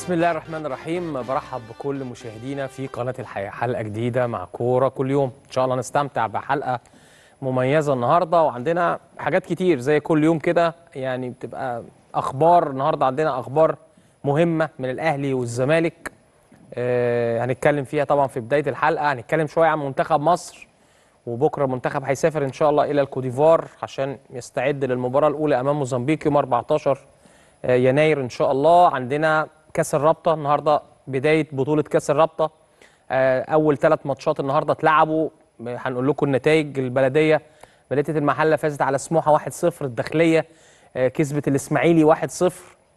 بسم الله الرحمن الرحيم برحب بكل مشاهدينا في قناة الحياة حلقة جديدة مع كورة كل يوم إن شاء الله نستمتع بحلقة مميزة النهاردة وعندنا حاجات كتير زي كل يوم كده يعني بتبقى أخبار النهاردة عندنا أخبار مهمة من الأهلي والزمالك آه هنتكلم فيها طبعا في بداية الحلقة هنتكلم شوية عن منتخب مصر وبكرة المنتخب هيسافر إن شاء الله إلى الكوديفوار عشان يستعد للمباراة الأولى أمام موزمبيق يوم 14 يناير ان شاء الله عندنا كاس الرابطه النهارده بدايه بطوله كاس الرابطه اول ثلاث ماتشات النهارده اتلعبوا هنقول لكم النتائج البلديه بلديه المحله فازت على سموحه 1-0 الداخليه كسبت الاسماعيلي 1-0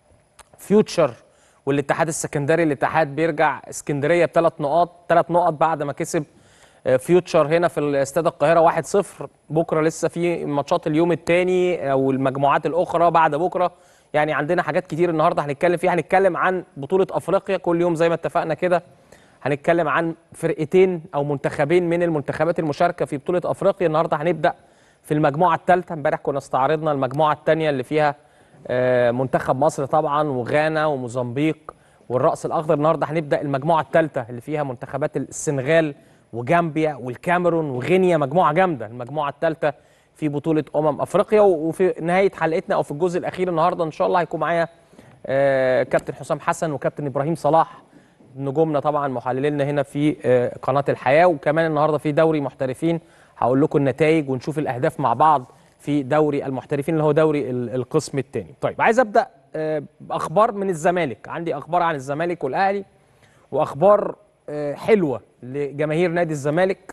فيوتشر والاتحاد السكندري الاتحاد بيرجع اسكندريه بثلاث نقاط ثلاث نقط بعد ما كسب فيوتشر هنا في استاد القاهره 1-0 بكره لسه في ماتشات اليوم الثاني او المجموعات الاخرى بعد بكره يعني عندنا حاجات كتير النهارده هنتكلم فيها هنتكلم عن بطوله افريقيا كل يوم زي ما اتفقنا كده هنتكلم عن فرقتين او منتخبين من المنتخبات المشاركه في بطوله افريقيا النهارده هنبدا في المجموعه الثالثه امبارح كنا استعرضنا المجموعه الثانيه اللي فيها منتخب مصر طبعا وغانا وموزمبيق والراس الاخضر النهارده هنبدا المجموعه الثالثه اللي فيها منتخبات السنغال وجامبيا والكاميرون وغينيا مجموعه جامده المجموعه الثالثه في بطوله امم افريقيا وفي نهايه حلقتنا او في الجزء الاخير النهارده ان شاء الله هيكون معايا آه كابتن حسام حسن وكابتن ابراهيم صلاح نجومنا طبعا محللينا هنا في آه قناه الحياه وكمان النهارده في دوري محترفين هقول لكم النتائج ونشوف الاهداف مع بعض في دوري المحترفين اللي هو دوري القسم الثاني طيب عايز ابدا آه باخبار من الزمالك عندي اخبار عن الزمالك والاهلي واخبار حلوه لجماهير نادي الزمالك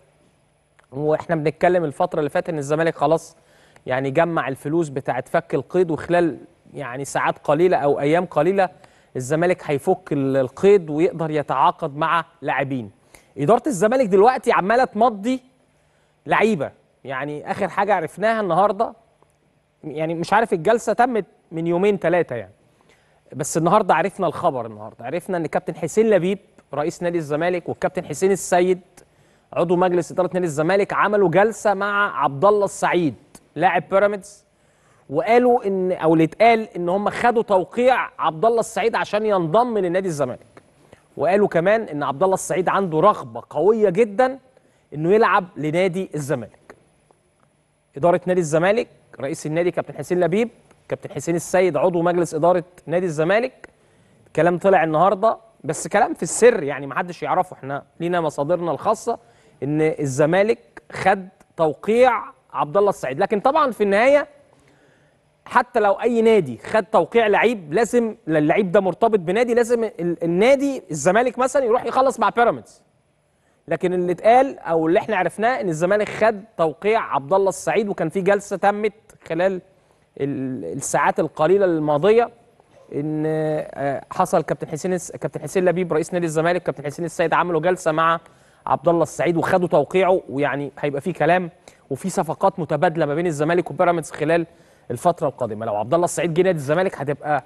واحنا بنتكلم الفتره اللي فاتت ان الزمالك خلاص يعني جمع الفلوس بتاعه فك القيد وخلال يعني ساعات قليله او ايام قليله الزمالك هيفك القيد ويقدر يتعاقد مع لاعبين اداره الزمالك دلوقتي عماله تمضي لعيبه يعني اخر حاجه عرفناها النهارده يعني مش عارف الجلسه تمت من يومين ثلاثه يعني بس النهارده عرفنا الخبر النهارده عرفنا ان كابتن حسين لبيب رئيس نادي الزمالك والكابتن حسين السيد عضو مجلس اداره نادي الزمالك عملوا جلسه مع عبد الله السعيد لاعب بيراميدز وقالوا ان او اللي اتقال ان هم خدوا توقيع عبد الله السعيد عشان ينضم لنادي الزمالك وقالوا كمان ان عبد الله السعيد عنده رغبه قويه جدا انه يلعب لنادي الزمالك اداره نادي الزمالك رئيس النادي كابتن حسين لبيب كابتن حسين السيد عضو مجلس اداره نادي الزمالك الكلام طلع النهارده بس كلام في السر يعني ما حدش يعرفه احنا لينا مصادرنا الخاصه ان الزمالك خد توقيع عبد الله السعيد لكن طبعا في النهايه حتى لو اي نادي خد توقيع لعيب لازم اللعيب ده مرتبط بنادي لازم النادي الزمالك مثلا يروح يخلص مع بيراميدز لكن اللي اتقال او اللي احنا عرفناه ان الزمالك خد توقيع عبد الله السعيد وكان في جلسه تمت خلال الساعات القليله الماضيه ان حصل كابتن حسين كابتن حسين لبيب رئيس نادي الزمالك كابتن حسين السيد عملوا جلسه مع عبد الله السعيد وخدوا توقيعه ويعني هيبقى في كلام وفي صفقات متبادله ما بين الزمالك وبيراميدز خلال الفتره القادمه لو عبد الله السعيد جه نادي الزمالك هتبقى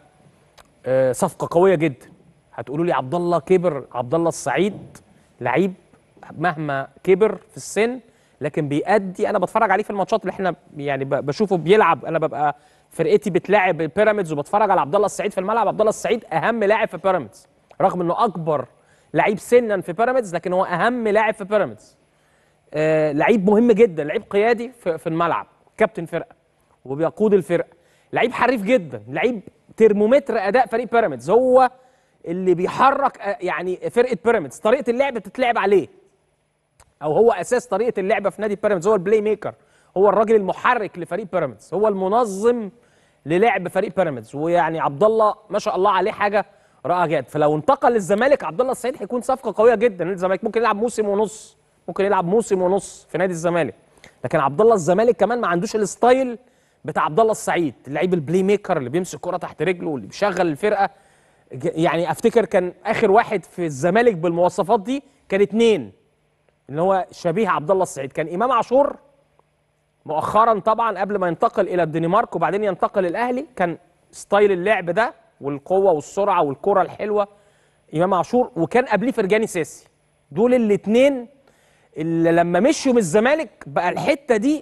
صفقه قويه جدا هتقولوا لي عبد الله كبر عبد الله السعيد لعيب مهما كبر في السن لكن بيأدي انا بتفرج عليه في الماتشات اللي احنا يعني بشوفه بيلعب انا ببقى فرقتي بتلاعب بيراميدز وبتفرج على عبد الله السعيد في الملعب عبد الله السعيد اهم لاعب في بيراميدز رغم انه اكبر لعيب سنا في بيراميدز لكن هو اهم لاعب في بيراميدز آه لعيب مهم جدا لعيب قيادي في, في الملعب كابتن فرقه وبيقود الفرقه لعيب حريف جدا لعيب ترمومتر اداء فريق بيراميدز هو اللي بيحرك آه يعني فرقه بيراميدز طريقه اللعب بتتلعب عليه او هو اساس طريقه اللعبه في نادي بيراميدز هو البلاي ميكر هو الراجل المحرك لفريق بيراميدز هو المنظم للعب فريق بيراميدز ويعني عبد الله ما شاء الله عليه حاجه رائعه جدا فلو انتقل للزمالك عبد الله السعيد هيكون صفقه قويه جدا نادي الزمالك ممكن يلعب موسم ونص ممكن يلعب موسم ونص في نادي الزمالك لكن عبد الله الزمالك كمان ما عندوش الستايل بتاع عبد الله السعيد اللعيب البلاي ميكر اللي بيمسك كره تحت رجله واللي بيشغل الفرقه يعني افتكر كان اخر واحد في الزمالك بالمواصفات دي كان اتنين اللي هو شبيه عبد الله السعيد كان امام عاشور مؤخرا طبعا قبل ما ينتقل الى الدنمارك وبعدين ينتقل الاهلي كان ستايل اللعب ده والقوه والسرعه والكره الحلوه امام عاشور وكان قبليه فرجاني ساسي دول الاثنين اللي لما مشوا من الزمالك بقى الحته دي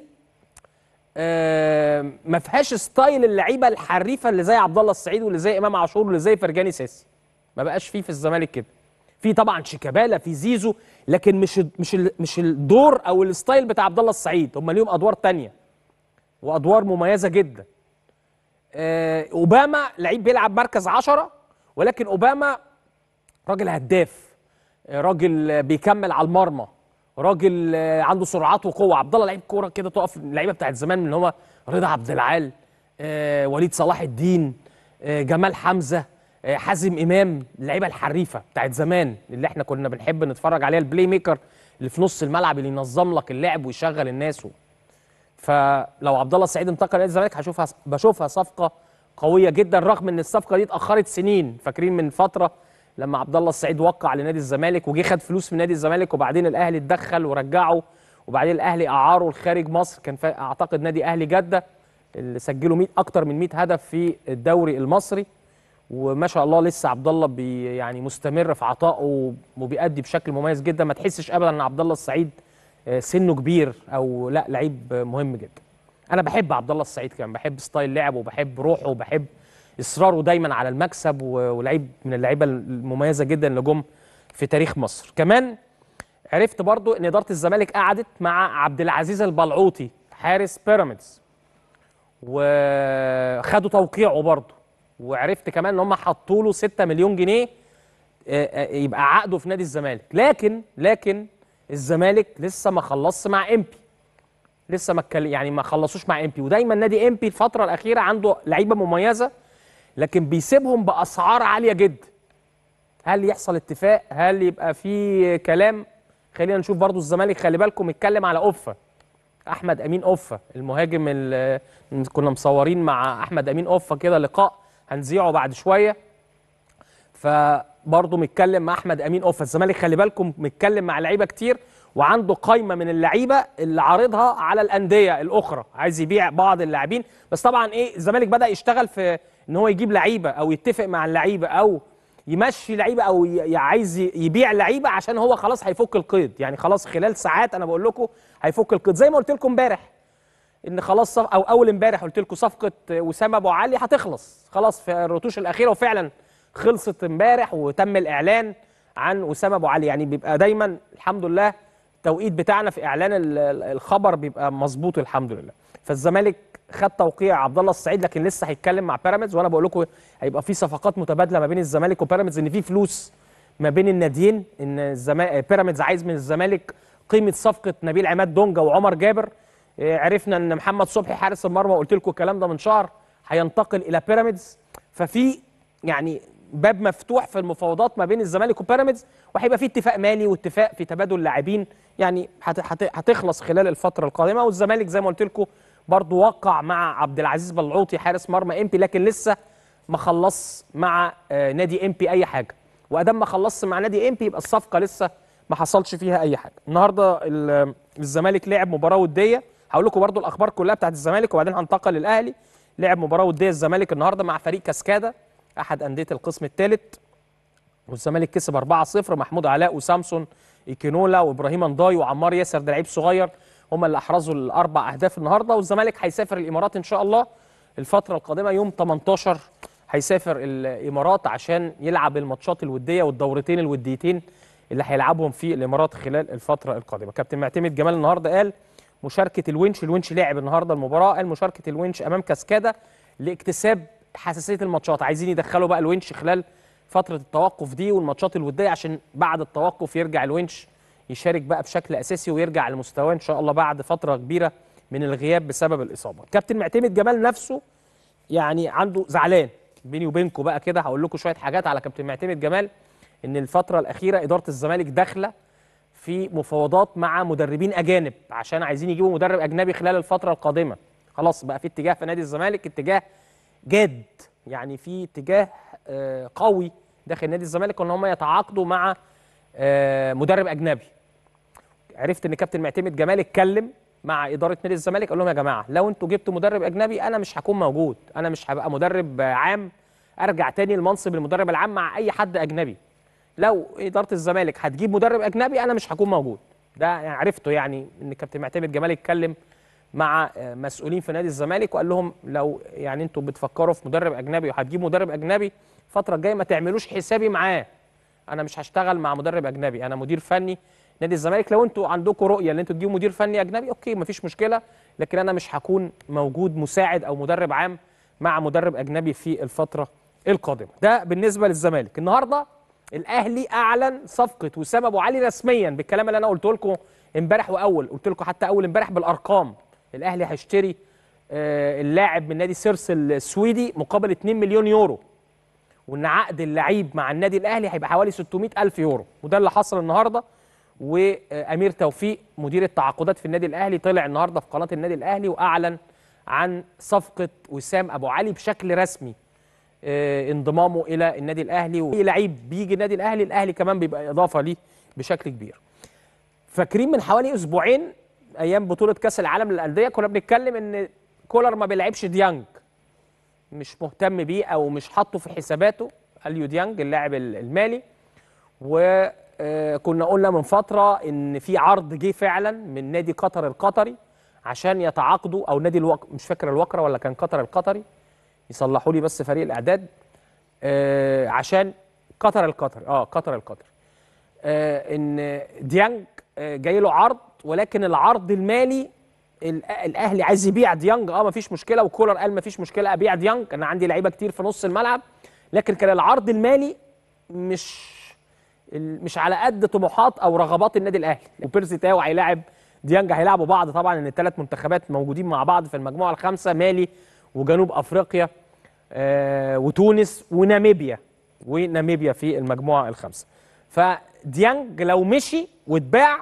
آه ما فيهاش ستايل اللعيبه الحريفه اللي زي عبد الله السعيد واللي زي امام عاشور واللي زي فرجاني ساسي ما بقاش فيه في الزمالك كده في طبعا شيكابالا في زيزو لكن مش مش مش الدور او الستايل بتاع عبد الله السعيد هم ليهم ادوار تانية وادوار مميزه جدا آه اوباما لعيب بيلعب مركز عشرة ولكن اوباما راجل هداف آه راجل بيكمل على المرمى راجل آه عنده سرعات وقوه عبد الله لعيب كوره كده تقف اللعيبه بتاعت زمان من هو رضا عبد العال آه وليد صلاح الدين آه جمال حمزه آه حازم امام اللعيبه الحريفه بتاعت زمان اللي احنا كنا بنحب نتفرج عليها البلاي ميكر اللي في نص الملعب اللي ينظم لك اللعب ويشغل الناس و... فلو عبد الله السعيد انتقل نادي الزمالك هشوفها بشوفها صفقه قويه جدا رغم ان الصفقه دي اتاخرت سنين فاكرين من فتره لما عبد الله السعيد وقع لنادي الزمالك وجه خد فلوس من نادي الزمالك وبعدين الاهلي اتدخل ورجعه وبعدين الاهلي اعاره لخارج مصر كان اعتقد نادي اهلي جده اللي سجلوا 100 اكتر من 100 هدف في الدوري المصري وما شاء الله لسه عبد الله بي يعني مستمر في عطائه وبيأدي بشكل مميز جدا ما تحسش ابدا ان عبد الله السعيد سنه كبير او لا لعيب مهم جدا انا بحب عبد الله السعيد كمان بحب ستايل لعبه وبحب روحه وبحب اصراره دايما على المكسب ولعيب من اللعيبه المميزه جدا اللي جم في تاريخ مصر كمان عرفت برضو ان اداره الزمالك قعدت مع عبد العزيز البلعوطي حارس بيراميدز وخدوا توقيعه برضو وعرفت كمان ان هم حطوا له 6 مليون جنيه يبقى عقده في نادي الزمالك لكن لكن الزمالك لسه ما خلصش مع امبي لسه ما يعني ما خلصوش مع امبي ودايما نادي امبي الفتره الاخيره عنده لعيبه مميزه لكن بيسيبهم باسعار عاليه جدا هل يحصل اتفاق هل يبقى في كلام خلينا نشوف برضو الزمالك خلي بالكم اتكلم على اوفا احمد امين اوفا المهاجم اللي كنا مصورين مع احمد امين اوفا كده لقاء هنذيعه بعد شويه فبرضه متكلم مع احمد امين اوفا الزمالك خلي بالكم متكلم مع لعيبه كتير وعنده قايمه من اللعيبه اللي عارضها على الانديه الاخرى عايز يبيع بعض اللاعبين بس طبعا ايه الزمالك بدا يشتغل في ان هو يجيب لعيبه او يتفق مع اللعيبه او يمشي لعيبه او عايز يبيع لعيبه عشان هو خلاص هيفك القيد يعني خلاص خلال ساعات انا بقول لكم هيفك القيد زي ما قلت لكم امبارح ان خلاص صف او اول امبارح قلت لكم صفقه وسام ابو علي هتخلص خلاص في الرتوش الاخيره وفعلا خلصت امبارح وتم الاعلان عن وسام ابو علي يعني بيبقى دايما الحمد لله التوقيت بتاعنا في اعلان الخبر بيبقى مظبوط الحمد لله فالزمالك خد توقيع عبد الله السعيد لكن لسه هيتكلم مع بيراميدز وانا بقول لكم هيبقى في صفقات متبادله ما بين الزمالك وبيراميدز ان في فلوس ما بين الناديين ان الزمالك بيراميدز عايز من الزمالك قيمه صفقه نبيل عماد دونجا وعمر جابر عرفنا ان محمد صبحي حارس المرمى قلت لكم الكلام ده من شهر هينتقل الى بيراميدز ففي يعني باب مفتوح في المفاوضات ما بين الزمالك وبيراميدز وهيبقى في اتفاق مالي واتفاق في تبادل لاعبين يعني هتخلص خلال الفتره القادمه والزمالك زي ما قلت لكم برضه وقع مع عبد العزيز بلعوطي حارس مرمى امبي لكن لسه ما خلص مع نادي امبي اي حاجه وادام ما خلصش مع نادي امبي يبقى الصفقه لسه ما حصلش فيها اي حاجه النهارده الزمالك لعب مباراه وديه هقول لكم برضو الاخبار كلها بتاعت الزمالك وبعدين هنتقل للاهلي لعب مباراه وديه الزمالك النهارده مع فريق كاسكادا احد انديه القسم الثالث والزمالك كسب 4-0 محمود علاء وسامسون ايكينولا وابراهيم انداي وعمار ياسر ده لعيب صغير هم اللي احرزوا الاربع اهداف النهارده والزمالك هيسافر الامارات ان شاء الله الفتره القادمه يوم 18 هيسافر الامارات عشان يلعب الماتشات الوديه والدورتين الوديتين اللي هيلعبهم في الامارات خلال الفتره القادمه كابتن معتمد جمال النهارده قال مشاركه الونش الونش لعب النهارده المباراه قال مشاركه الونش امام كاسكادا لاكتساب حساسيه الماتشات عايزين يدخلوا بقى الونش خلال فتره التوقف دي والماتشات الوديه عشان بعد التوقف يرجع الونش يشارك بقى بشكل اساسي ويرجع لمستواه ان شاء الله بعد فتره كبيره من الغياب بسبب الاصابه كابتن معتمد جمال نفسه يعني عنده زعلان بيني وبينكم بقى كده هقول لكم شويه حاجات على كابتن معتمد جمال ان الفتره الاخيره اداره الزمالك داخله في مفاوضات مع مدربين اجانب عشان عايزين يجيبوا مدرب اجنبي خلال الفتره القادمه خلاص بقى في اتجاه في نادي الزمالك اتجاه جاد يعني في اتجاه آه قوي داخل نادي الزمالك ان هم يتعاقدوا مع آه مدرب اجنبي عرفت ان كابتن معتمد جمال اتكلم مع اداره نادي الزمالك قال لهم يا جماعه لو انتوا جبتوا مدرب اجنبي انا مش هكون موجود انا مش هبقى مدرب عام ارجع تاني لمنصب المدرب العام مع اي حد اجنبي لو اداره الزمالك هتجيب مدرب اجنبي انا مش هكون موجود ده يعني عرفته يعني ان كابتن معتمد جمال اتكلم مع آه، مسؤولين في نادي الزمالك وقال لهم لو يعني انتوا بتفكروا في مدرب اجنبي وهتجيب مدرب اجنبي الفتره الجايه ما تعملوش حسابي معاه انا مش هشتغل مع مدرب اجنبي انا مدير فني نادي الزمالك لو انتوا عندكم رؤيه ان انتوا تجيبوا مدير فني اجنبي اوكي مفيش مشكله لكن انا مش هكون موجود مساعد او مدرب عام مع مدرب اجنبي في الفتره القادمه ده بالنسبه للزمالك النهارده الاهلي اعلن صفقه وسام ابو علي رسميا بالكلام اللي انا قلته لكم امبارح واول قلت لكم حتى اول امبارح بالارقام الاهلي هيشتري آه، اللاعب من نادي سيرس السويدي مقابل 2 مليون يورو وان عقد اللعيب مع النادي الاهلي هيبقى حوالي 600 الف يورو وده اللي حصل النهارده وامير توفيق مدير التعاقدات في النادي الاهلي طلع النهارده في قناه النادي الاهلي واعلن عن صفقه وسام ابو علي بشكل رسمي آه، انضمامه الى النادي الاهلي واي لعيب بيجي النادي الاهلي الاهلي كمان بيبقى اضافه ليه بشكل كبير فاكرين من حوالي اسبوعين ايام بطوله كاس العالم للانديه كنا بنتكلم ان كولر ما بيلعبش ديانج مش مهتم بيه او مش حاطه في حساباته اليو ديانج اللاعب المالي وكنا قلنا من فتره ان في عرض جه فعلا من نادي قطر القطري عشان يتعاقدوا او نادي الوك... مش فاكر الوكره ولا كان قطر القطري يصلحوا لي بس فريق الاعداد آه عشان قطر القطري اه قطر القطري آه ان ديانج آه جاي له عرض ولكن العرض المالي الأ- الاهلي عايز يبيع ديانج اه مفيش مشكله وكولر قال مفيش مشكله ابيع ديانج انا عندي لعيبه كتير في نص الملعب لكن كان العرض المالي مش ال- مش على قد طموحات او رغبات النادي الاهلي وبيرسي تاو هيلاعب ديانج هيلعبوا بعض طبعا ان الثلاث منتخبات موجودين مع بعض في المجموعه الخامسه مالي وجنوب افريقيا آه وتونس وناميبيا وناميبيا في المجموعه الخامسه فديانج لو مشي واتباع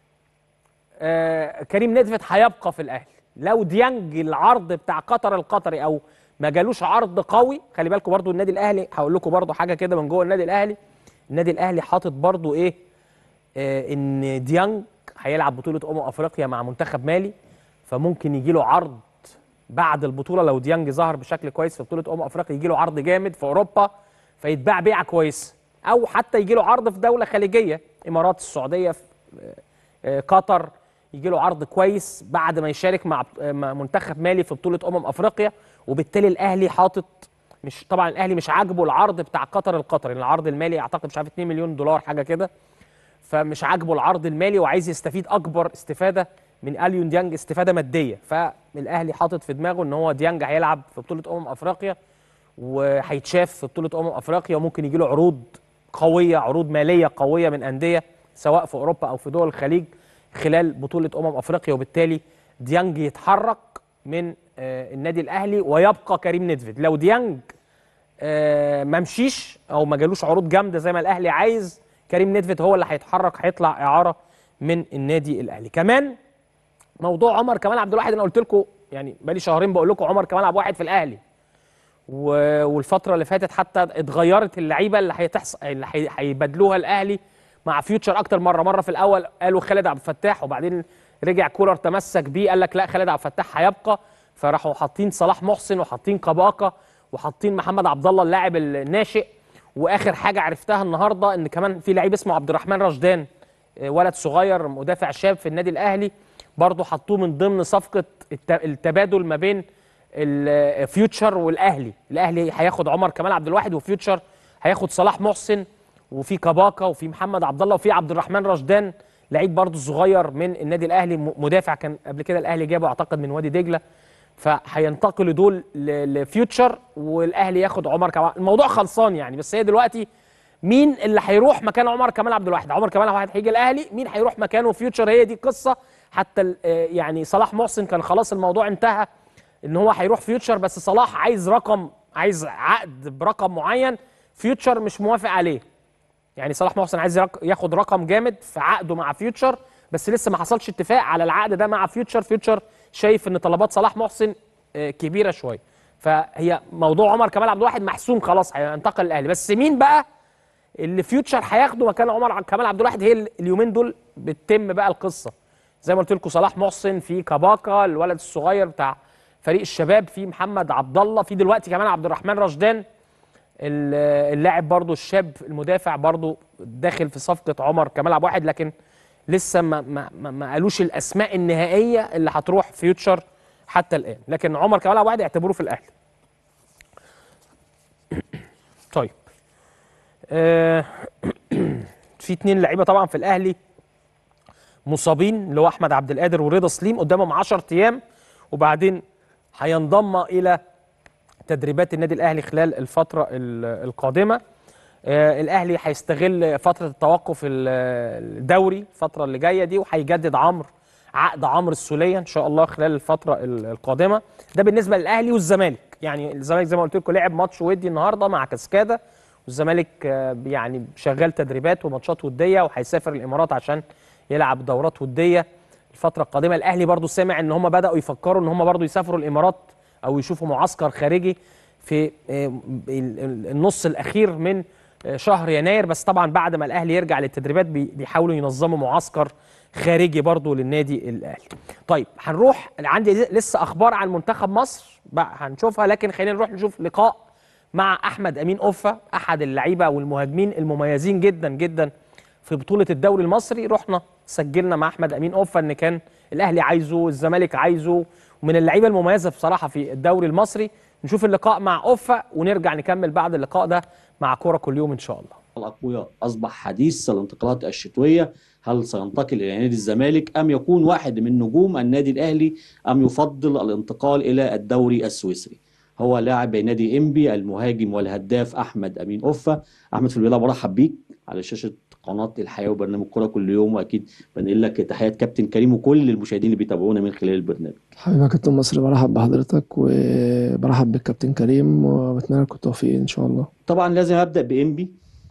آه كريم نيدفيد هيبقى في الاهلي لو ديانج العرض بتاع قطر القطري او ما جالوش عرض قوي خلي بالكم برضو النادي الاهلي هقول لكم برضو حاجه كده من جوه النادي الاهلي النادي الاهلي حاطط برضو ايه آه ان ديانج هيلعب بطوله امم افريقيا مع منتخب مالي فممكن يجي له عرض بعد البطوله لو ديانج ظهر بشكل كويس في بطوله امم افريقيا يجي له عرض جامد في اوروبا فيتباع بيعه كويسه او حتى يجي له عرض في دوله خليجيه امارات السعوديه في آه، قطر يجي له عرض كويس بعد ما يشارك مع مع منتخب مالي في بطوله امم افريقيا وبالتالي الاهلي حاطط مش طبعا الاهلي مش عاجبه العرض بتاع قطر القطري لأن العرض المالي اعتقد مش عارف 2 مليون دولار حاجه كده فمش عاجبه العرض المالي وعايز يستفيد اكبر استفاده من اليون ديانج استفاده ماديه فالاهلي حاطط في دماغه ان هو ديانج هيلعب في بطوله امم افريقيا وهيتشاف في بطوله امم افريقيا وممكن يجي له عروض قويه عروض ماليه قويه من انديه سواء في اوروبا او في دول الخليج خلال بطوله امم افريقيا وبالتالي ديانج يتحرك من آه، النادي الاهلي ويبقى كريم نيدفيد لو ديانج آه، ما مشيش او ما جالوش عروض جامده زي ما الاهلي عايز كريم نيدفيد هو اللي هيتحرك هيطلع اعاره من النادي الاهلي كمان موضوع عمر كمال عبد الواحد انا قلت لكم يعني بقالي شهرين بقول لكم عمر كمال عبد الواحد في الاهلي و- والفتره اللي فاتت حتى اتغيرت اللعيبه اللي هتحصل اللي هي- هيبادلوها الاهلي مع فيوتشر اكتر مره مره في الاول قالوا خالد عبد الفتاح وبعدين رجع كولر تمسك بيه قال لك لا خالد عبد الفتاح هيبقى فراحوا حاطين صلاح محسن وحاطين كباكا وحاطين محمد عبد الله اللاعب الناشئ واخر حاجه عرفتها النهارده ان كمان في لعيب اسمه عبد الرحمن رشدان آه، ولد صغير مدافع شاب في النادي الاهلي برضه حطوه من ضمن صفقه الت- التبادل ما بين الفيوتشر والاهلي الاهلي هياخد عمر كمال عبد الواحد وفيوتشر هياخد صلاح محسن وفي كباكا وفي محمد عبد الله وفي عبد الرحمن رشدان لعيب برضه صغير من النادي الاهلي م- مدافع كان قبل كده الاهلي جابه اعتقد من وادي دجله فهينتقلوا دول ل- لفيوتشر والاهلي ياخد عمر كمال الموضوع خلصان يعني بس هي دلوقتي مين اللي هيروح مكان عمر كمال عبد الواحد عمر كمال عبد الواحد هيجي الاهلي مين هيروح مكانه فيوتشر هي دي القصه حتى ال- آه، يعني صلاح محسن كان خلاص الموضوع انتهى ان هو هيروح فيوتشر بس صلاح عايز رقم عايز عقد برقم معين فيوتشر مش موافق عليه يعني صلاح محسن عايز يرق- ياخد رقم جامد في عقده مع فيوتشر بس لسه ما حصلش اتفاق على العقد ده مع فيوتشر فيوتشر شايف ان طلبات صلاح محسن آه، كبيره شويه فهي موضوع عمر كمال عبد الواحد محسوم خلاص هينتقل الاهلي بس مين بقى اللي فيوتشر هياخده مكان عمر كمال عبد الواحد هي ال- اليومين دول بتتم بقى القصه زي ما قلت لكم صلاح محسن في كباكا الولد الصغير بتاع فريق الشباب في محمد عبد الله في دلوقتي كمان عبد الرحمن رشدان ال- اللاعب برضو الشاب المدافع برضو داخل في صفقه عمر كمال عبد الواحد لكن لسه ما ما ما, ما قالوش الاسماء النهائيه اللي هتروح فيوتشر حتى الان لكن عمر كمال عبد الواحد اعتبروه في الاهلي طيب آه في اتنين لعيبه طبعا في الاهلي مصابين اللي هو احمد عبد القادر ورضا سليم قدامهم 10 ايام وبعدين هينضم الى تدريبات النادي الاهلي خلال الفتره ال- القادمه آه، الاهلي هيستغل فتره التوقف ال- الدوري الفتره اللي جايه دي وهيجدد عمرو عقد عمرو السوليه ان شاء الله خلال الفتره ال- القادمه ده بالنسبه للاهلي والزمالك يعني الزمالك زي ما قلت لكم لعب ماتش ودي النهارده مع كاسكادا والزمالك آه، يعني شغال تدريبات وماتشات وديه وهيسافر الامارات عشان يلعب دورات وديه الفتره القادمه الاهلي برضو سمع ان هم بداوا يفكروا ان هم برضو يسافروا الامارات او يشوفوا معسكر خارجي في آه، ال- ال- النص الاخير من آه، شهر يناير بس طبعا بعد ما الاهلي يرجع للتدريبات بي- بيحاولوا ينظموا معسكر خارجي برضو للنادي الاهلي طيب هنروح عندي لسه اخبار عن منتخب مصر بقى هنشوفها لكن خلينا نروح نشوف لقاء مع احمد امين اوفا احد اللعيبه والمهاجمين المميزين جدا جدا في بطوله الدوري المصري رحنا سجلنا مع احمد امين اوفا ان كان الاهلي عايزه الزمالك عايزه ومن اللعيبه المميزه بصراحه في الدوري المصري نشوف اللقاء مع اوفا ونرجع نكمل بعد اللقاء ده مع كوره كل يوم ان شاء الله الأقوياء أصبح حديث الانتقالات الشتوية هل سينتقل إلى نادي الزمالك أم يكون واحد من نجوم النادي الأهلي أم يفضل الانتقال إلى الدوري السويسري هو لاعب نادي إنبي المهاجم والهداف أحمد أمين أوفا أحمد في البداية برحب بيك على شاشة قناة الحياة وبرنامج كرة كل يوم وأكيد بنقل لك تحيات كابتن كريم وكل المشاهدين اللي بيتابعونا من خلال البرنامج حبيبي يا كابتن مصر برحب بحضرتك وبرحب بالكابتن كريم وبتمنى لكم التوفيق ان شاء الله طبعا لازم ابدا بانبي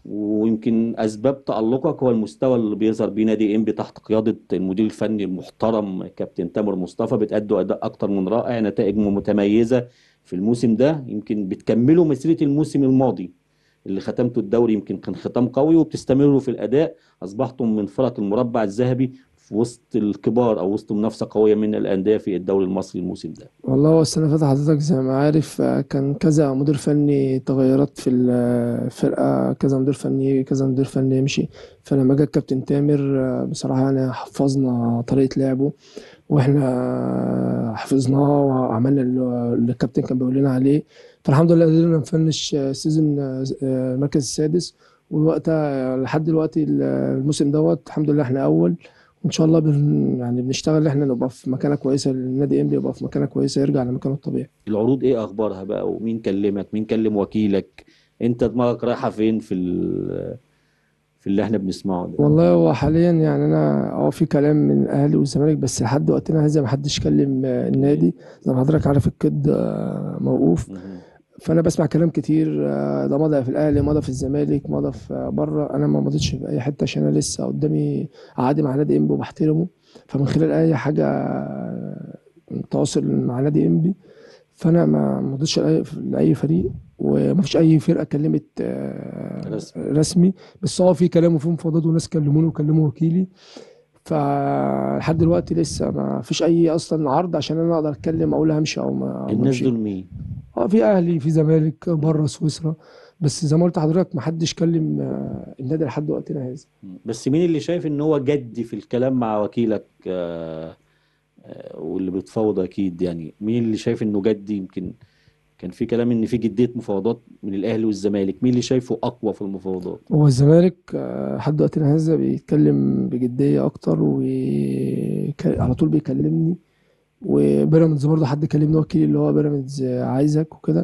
ويمكن اسباب تالقك هو المستوى اللي بيظهر بيه نادي انبي تحت قياده المدير الفني المحترم كابتن تامر مصطفى بتأدوا اداء اكتر من رائع نتائج متميزه في الموسم ده يمكن بتكملوا مسيره الموسم الماضي اللي ختمته الدوري يمكن كان ختام قوي وبتستمروا في الاداء اصبحتم من فرق المربع الذهبي في وسط الكبار او وسط منافسه قويه من الانديه في الدوري المصري الموسم ده والله هو السنة اللي فاتت حضرتك زي ما عارف آه، كان كذا مدير فني تغيرات في الفرقة كذا مدير فني كذا مدير فني يمشي فلما جه الكابتن تامر آه، بصراحة يعني حفظنا طريقة لعبه واحنا حفظناها وعملنا اللي اللي الكابتن كان بيقول لنا عليه فالحمد لله قدرنا نفنش آه، سيزون آه، آه، المركز السادس ووقتها لحد دلوقتي الموسم دوت الحمد لله احنا اول وان شاء الله بن يعني بنشتغل ان احنا نبقى في مكانه كويسه النادي انبي يبقى في مكانه كويسه يرجع لمكانه الطبيعي العروض ايه اخبارها بقى ومين كلمك مين كلم وكيلك انت دماغك رايحه فين في ال- في اللي احنا بنسمعه ده والله هو حاليا يعني انا اه في كلام من الاهلي والزمالك بس لحد وقتنا هذا ما حدش كلم آه، النادي زي ما حضرتك عارف القيد آه، موقوف مهم. فانا بسمع كلام كتير آه، ده مضى في الاهلي مضى في الزمالك مضى في بره انا ما مضيتش في اي حته عشان انا لسه قدامي عقدي مع نادي انبي وبحترمه فمن خلال اي حاجه آه، تواصل مع نادي انبي فانا ما مضيتش لاي لاي فريق وما فيش اي فرقه كلمت آه، رسمي. رسمي بس هو في كلام وفي مفاوضات وناس كلموني وكلموا وكيلي فلحد دلوقتي لسه ما فيش اي اصلا عرض عشان انا اقدر اتكلم اقول همشي او ما أو ما الناس أمشي. دول مين اه في اهلي في زمالك بره سويسرا بس زي ما قلت لحضرتك ما حدش كلم آه، النادي لحد وقتنا هذا بس مين اللي شايف ان هو جدي في الكلام مع وكيلك آه، آه، واللي بتفاوض اكيد يعني مين اللي شايف انه جدي يمكن كان في كلام ان في جديه مفاوضات من الاهلي والزمالك مين اللي شايفه اقوى في المفاوضات هو الزمالك آه، لحد وقتنا هذا بيتكلم بجديه اكتر وعلى طول بيكلمني وبيراميدز برضه حد كلمني وكيل اللي هو بيراميدز آه، عايزك وكده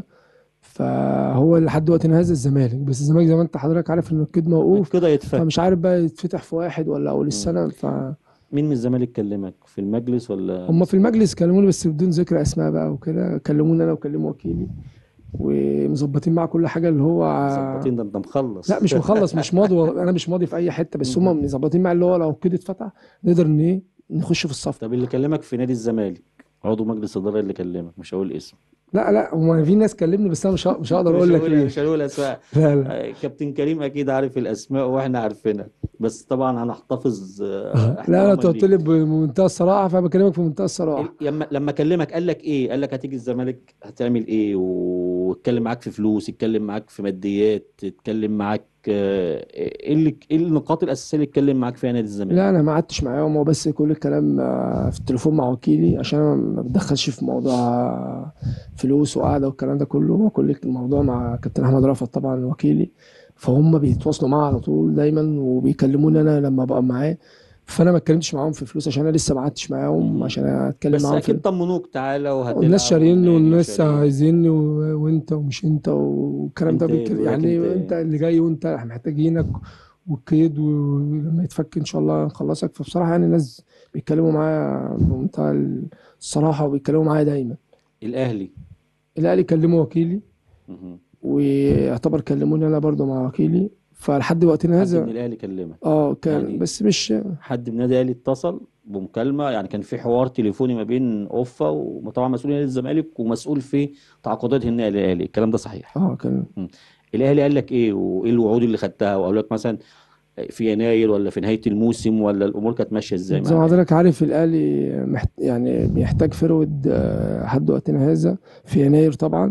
فهو لحد وقتنا هذا الزمالك بس الزمالك زي ما انت حضرتك عارف ان القيد موقوف كده يتفهم فمش عارف بقى يتفتح في واحد ولا اول السنه ف مين من الزمالك كلمك في المجلس ولا هم في المجلس كلموني بس بدون ذكر اسماء بقى وكده كلموني انا وكلموا وكيلي ومظبطين مع كل حاجه اللي هو ظباطين ده انت مخلص لا مش مخلص مش ماضي والله، انا مش ماضي في اي حته بس هم مظبطين مع اللي هو لو كده اتفتح نقدر ان ايه نخش في الصف طب اللي كلمك في نادي الزمالك عضو مجلس الاداره اللي كلمك مش هقول اسمه لا لا هم في ناس كلمني بس انا مش ه- مش هقدر مش اقول لك هقول ايه مش هقول اسماء لا لا آه، كابتن كريم اكيد عارف الاسماء واحنا عارفينها بس طبعا هنحتفظ آه، لا لا احتراما انت قلت ليك. لي بمنتهى الصراحه فبكلمك في منتهى الصراحه لما لما كلمك قال لك ايه قال لك هتيجي الزمالك هتعمل ايه واتكلم معاك في فلوس يتكلم معاك في ماديات يتكلم معاك آه، ايه اللي ايه النقاط الاساسيه اللي اتكلم معاك فيها نادي الزمالك لا انا ما قعدتش معاهم هو بس كل الكلام آه، في التليفون مع وكيلي عشان انا ما بتدخلش في موضوع آه، فلوس وقعده والكلام ده كله هو كل الموضوع مع كابتن احمد رأفت طبعا وكيلي فهم بيتواصلوا معاه على طول دايما وبيكلموني انا لما ببقى معاه فانا ما اتكلمتش معاهم في فلوس عشان انا لسه ما قعدتش معاهم مم. عشان اتكلم بس معاهم اكيد في طمنوك تعالى وهتلعب والناس شاريني والنادي والناس شاريني. عايزيني و... وانت ومش انت والكلام ده انت ايه؟ بيك... بيقولك يعني انت ايه؟ انت اللي جاي وانت احنا محتاجينك والقيد ولما يتفك ان شاء الله نخلصك فبصراحه يعني الناس بيتكلموا معايا بمنتهى الصراحه وبيتكلموا معايا دايما الاهلي الاهلي كلموا وكيلي مهم. ويعتبر كلموني انا برضو مع وكيلي فلحد وقتنا حد هذا من الاهلي كلمك اه كان يعني- بس مش حد من النادي الاهلي اتصل بمكالمه يعني كان في حوار تليفوني ما بين اوفا وطبعا مسؤول نادي الزمالك ومسؤول في تعاقدات النادي الاهلي الكلام ده صحيح اه كان الاهلي قال لك ايه وايه الوعود اللي خدتها وقال لك مثلا في يناير ولا في نهايه الموسم ولا الامور كانت ماشيه ازاي زي ما معاك حضرتك عارف الاهلي محت... يعني بيحتاج فرود آه، لحد وقتنا هذا في يناير طبعا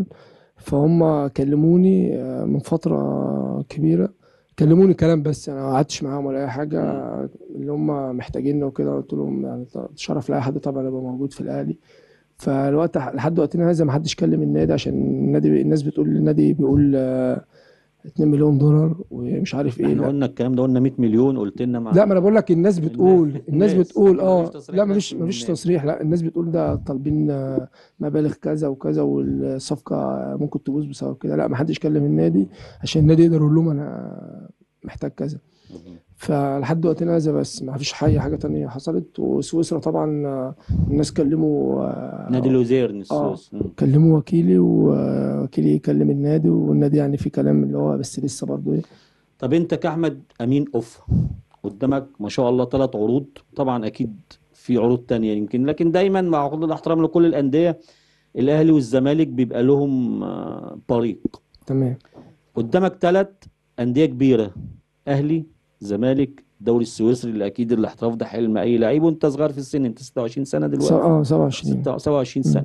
فهم كلموني آه، من فتره كبيره كلموني كلام بس انا ما قعدتش معاهم ولا اي حاجه اللي هم محتاجيني وكده قلت لهم يعني شرف لاي حد طبعا ابقى موجود في الاهلي فالوقت لحد وقتنا هذا ما حدش كلم النادي عشان النادي الناس بتقول النادي بيقول آه، 2 مليون دولار ومش عارف ايه احنا لا قلنا الكلام ده قلنا 100 مليون قلت لنا مع لا ما انا بقول لك الناس بتقول الناس الناس. بتقول لكن اه مفيش تصريح لا ناس مفيش من مفيش النادي. تصريح لا الناس بتقول ده طالبين آه، مبالغ كذا وكذا والصفقه ممكن تبوظ بسبب كده لا ما حدش كلم النادي عشان النادي يقدر يقول لهم انا محتاج كذا مهم. فلحد وقتنا هذا بس ما فيش اي حاجه تانية حصلت وسويسرا طبعا آه، الناس كلموا آه، نادي لوزيرن اه السويس مم. كلموا وكيلي ووكيلي يكلم النادي والنادي يعني في كلام اللي هو بس لسه برضه ايه طب انت كاحمد امين اوف قدامك ما شاء الله ثلاث عروض طبعا اكيد في عروض تانية يمكن لكن دايما مع كل الاحترام لكل الانديه الاهلي والزمالك بيبقى لهم آه، بريق تمام قدامك ثلاث انديه كبيره اهلي زمالك الدوري السويسري اللي اكيد الاحتراف ده حلم اي لعيب وانت صغير في السن انت 26 سنه س- دلوقتي اه 27 ستة- 27 سنه